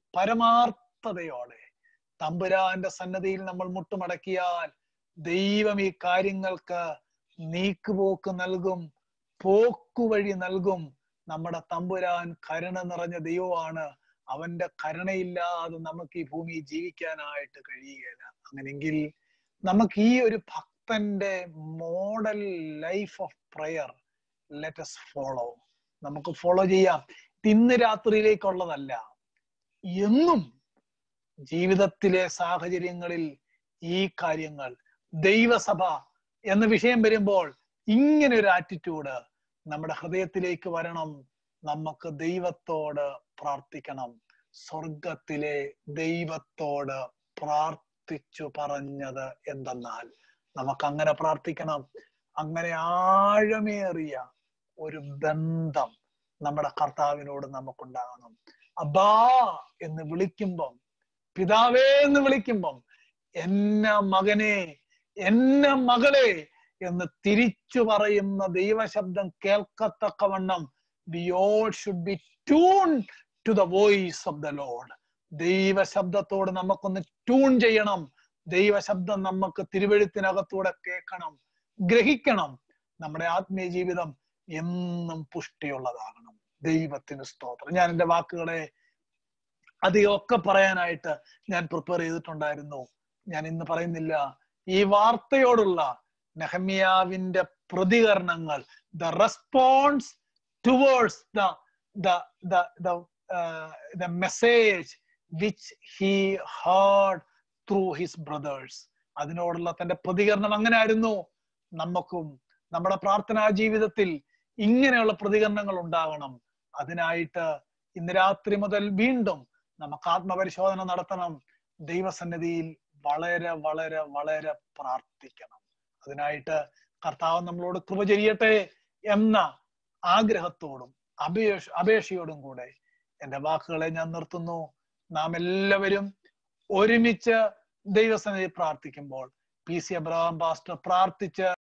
പരമാർത്ഥതയോടെ തമ്പുരാന്റെ സന്നദ്ധിയിൽ നമ്മൾ മുട്ടുമടക്കിയാൽ ദൈവം ഈ കാര്യങ്ങൾക്ക് നീക്കുപോക്ക് നൽകും പോക്കുവഴി നൽകും നമ്മുടെ തമ്പുരാൻ കരുണ നിറഞ്ഞ ദൈവമാണ് അവന്റെ കരുണയില്ലാതെ നമുക്ക് ഈ ഭൂമി ജീവിക്കാനായിട്ട് കഴിയുകയില്ല അങ്ങനെങ്കിൽ നമുക്ക് ഈ ഒരു ഭക്തന്റെ model life of prayer let us follow നമുക്ക് ഫോളോ ചെയ്യാം ഇന്ന് രാത്രിയിലേക്കുള്ളതല്ല എന്നും ജീവിതത്തിലെ സാഹചര്യങ്ങളിൽ ഈ കാര്യങ്ങൾ ദൈവസഭ എന്ന വിഷയം വരുമ്പോൾ ഇങ്ങനെ ഒരു ആറ്റിറ്റ്യൂഡ് നമ്മുടെ ഹൃദയത്തിലേക്ക് വരണം നമുക്ക് ദൈവത്തോട് പ്രാർത്ഥിക്കണം സ്വർഗത്തിലെ ദൈവത്തോട് പ്രാർത്ഥിച്ചു പറഞ്ഞത് എന്തെന്നാൽ നമുക്ക് അങ്ങനെ പ്രാർത്ഥിക്കണം അങ്ങനെ ആഴമേറിയ ഒരു ബന്ധം നമ്മുടെ കർത്താവിനോട് നമുക്കുണ്ടാകണം അബ്ബാ എന്ന് വിളിക്കുമ്പം പിതാവേ എന്ന് വിളിക്കുമ്പം എന്ന മകനെ എന്ന മകളെ എന്ന് തിരിച്ചു പറയുന്ന ദൈവശബ്ദം കേൾക്കത്തക്കവണ്ണം we all should be tune to the voice of the Lord ദൈവശബ്ദത്തോട് നമുക്കൊന്ന് ട്യൂൺ ചെയ്യണം ദൈവശബ്ദം നമുക്ക് തിരുവഴുത്തിനകത്തൂടെ കേൾക്കണം ഗ്രഹിക്കണം നമ്മുടെ ആത്മീയ ജീവിതം എന്നും പുഷ്ടിയുള്ളതാകണം ദൈവത്തിന് സ്തോത്രം ഞാൻ എൻ്റെ വാക്കുകളെ അധികമൊക്കെ പറയാനായിട്ട് ഞാൻ പ്രിപ്പയർ ചെയ്തിട്ടുണ്ടായിരുന്നു ഞാൻ ഇന്ന് പറയുന്നില്ല ഈ വാർത്തയോടുള്ള നെഹമ്യാവിന്റെ പ്രതികരണങ്ങൾ the response towards the the the the the message which he heard through his brothers അതിനോടുള്ള തന്റെ പ്രതികരണം അങ്ങനെ ആയിരുന്നു നമുക്കും നമ്മുടെ പ്രാർത്ഥനാ ജീവിതത്തിൽ ഇങ്ങനെയുള്ള പ്രതികരണങ്ങൾ ഉണ്ടാകണം അതിനായിട്ട് ഇന്ന് രാത്രി മുതൽ വീണ്ടും നമുക്ക് ആത്മപരിശോധന നടത്തണം ദൈവസന്നിധിയിൽ വളരെ വളരെ വളരെ പ്രാർത്ഥിക്കണം അതിനായിട്ട് കർത്താവ് നമ്മളോട് കൃപ ചെയ്യട്ടെ എന്ന ആഗ്രഹത്തോടും അപേക്ഷ അപേക്ഷയോടും കൂടെ എന്റെ വാക്കുകളെ ഞാൻ നിർത്തുന്നു നാം എല്ലാവരും ഒരുമിച്ച് ദൈവസന്നിധി പ്രാർത്ഥിക്കുമ്പോൾ പി സി അബ്രഹാം പാസ്റ്റർ പ്രാർത്ഥിച്ച്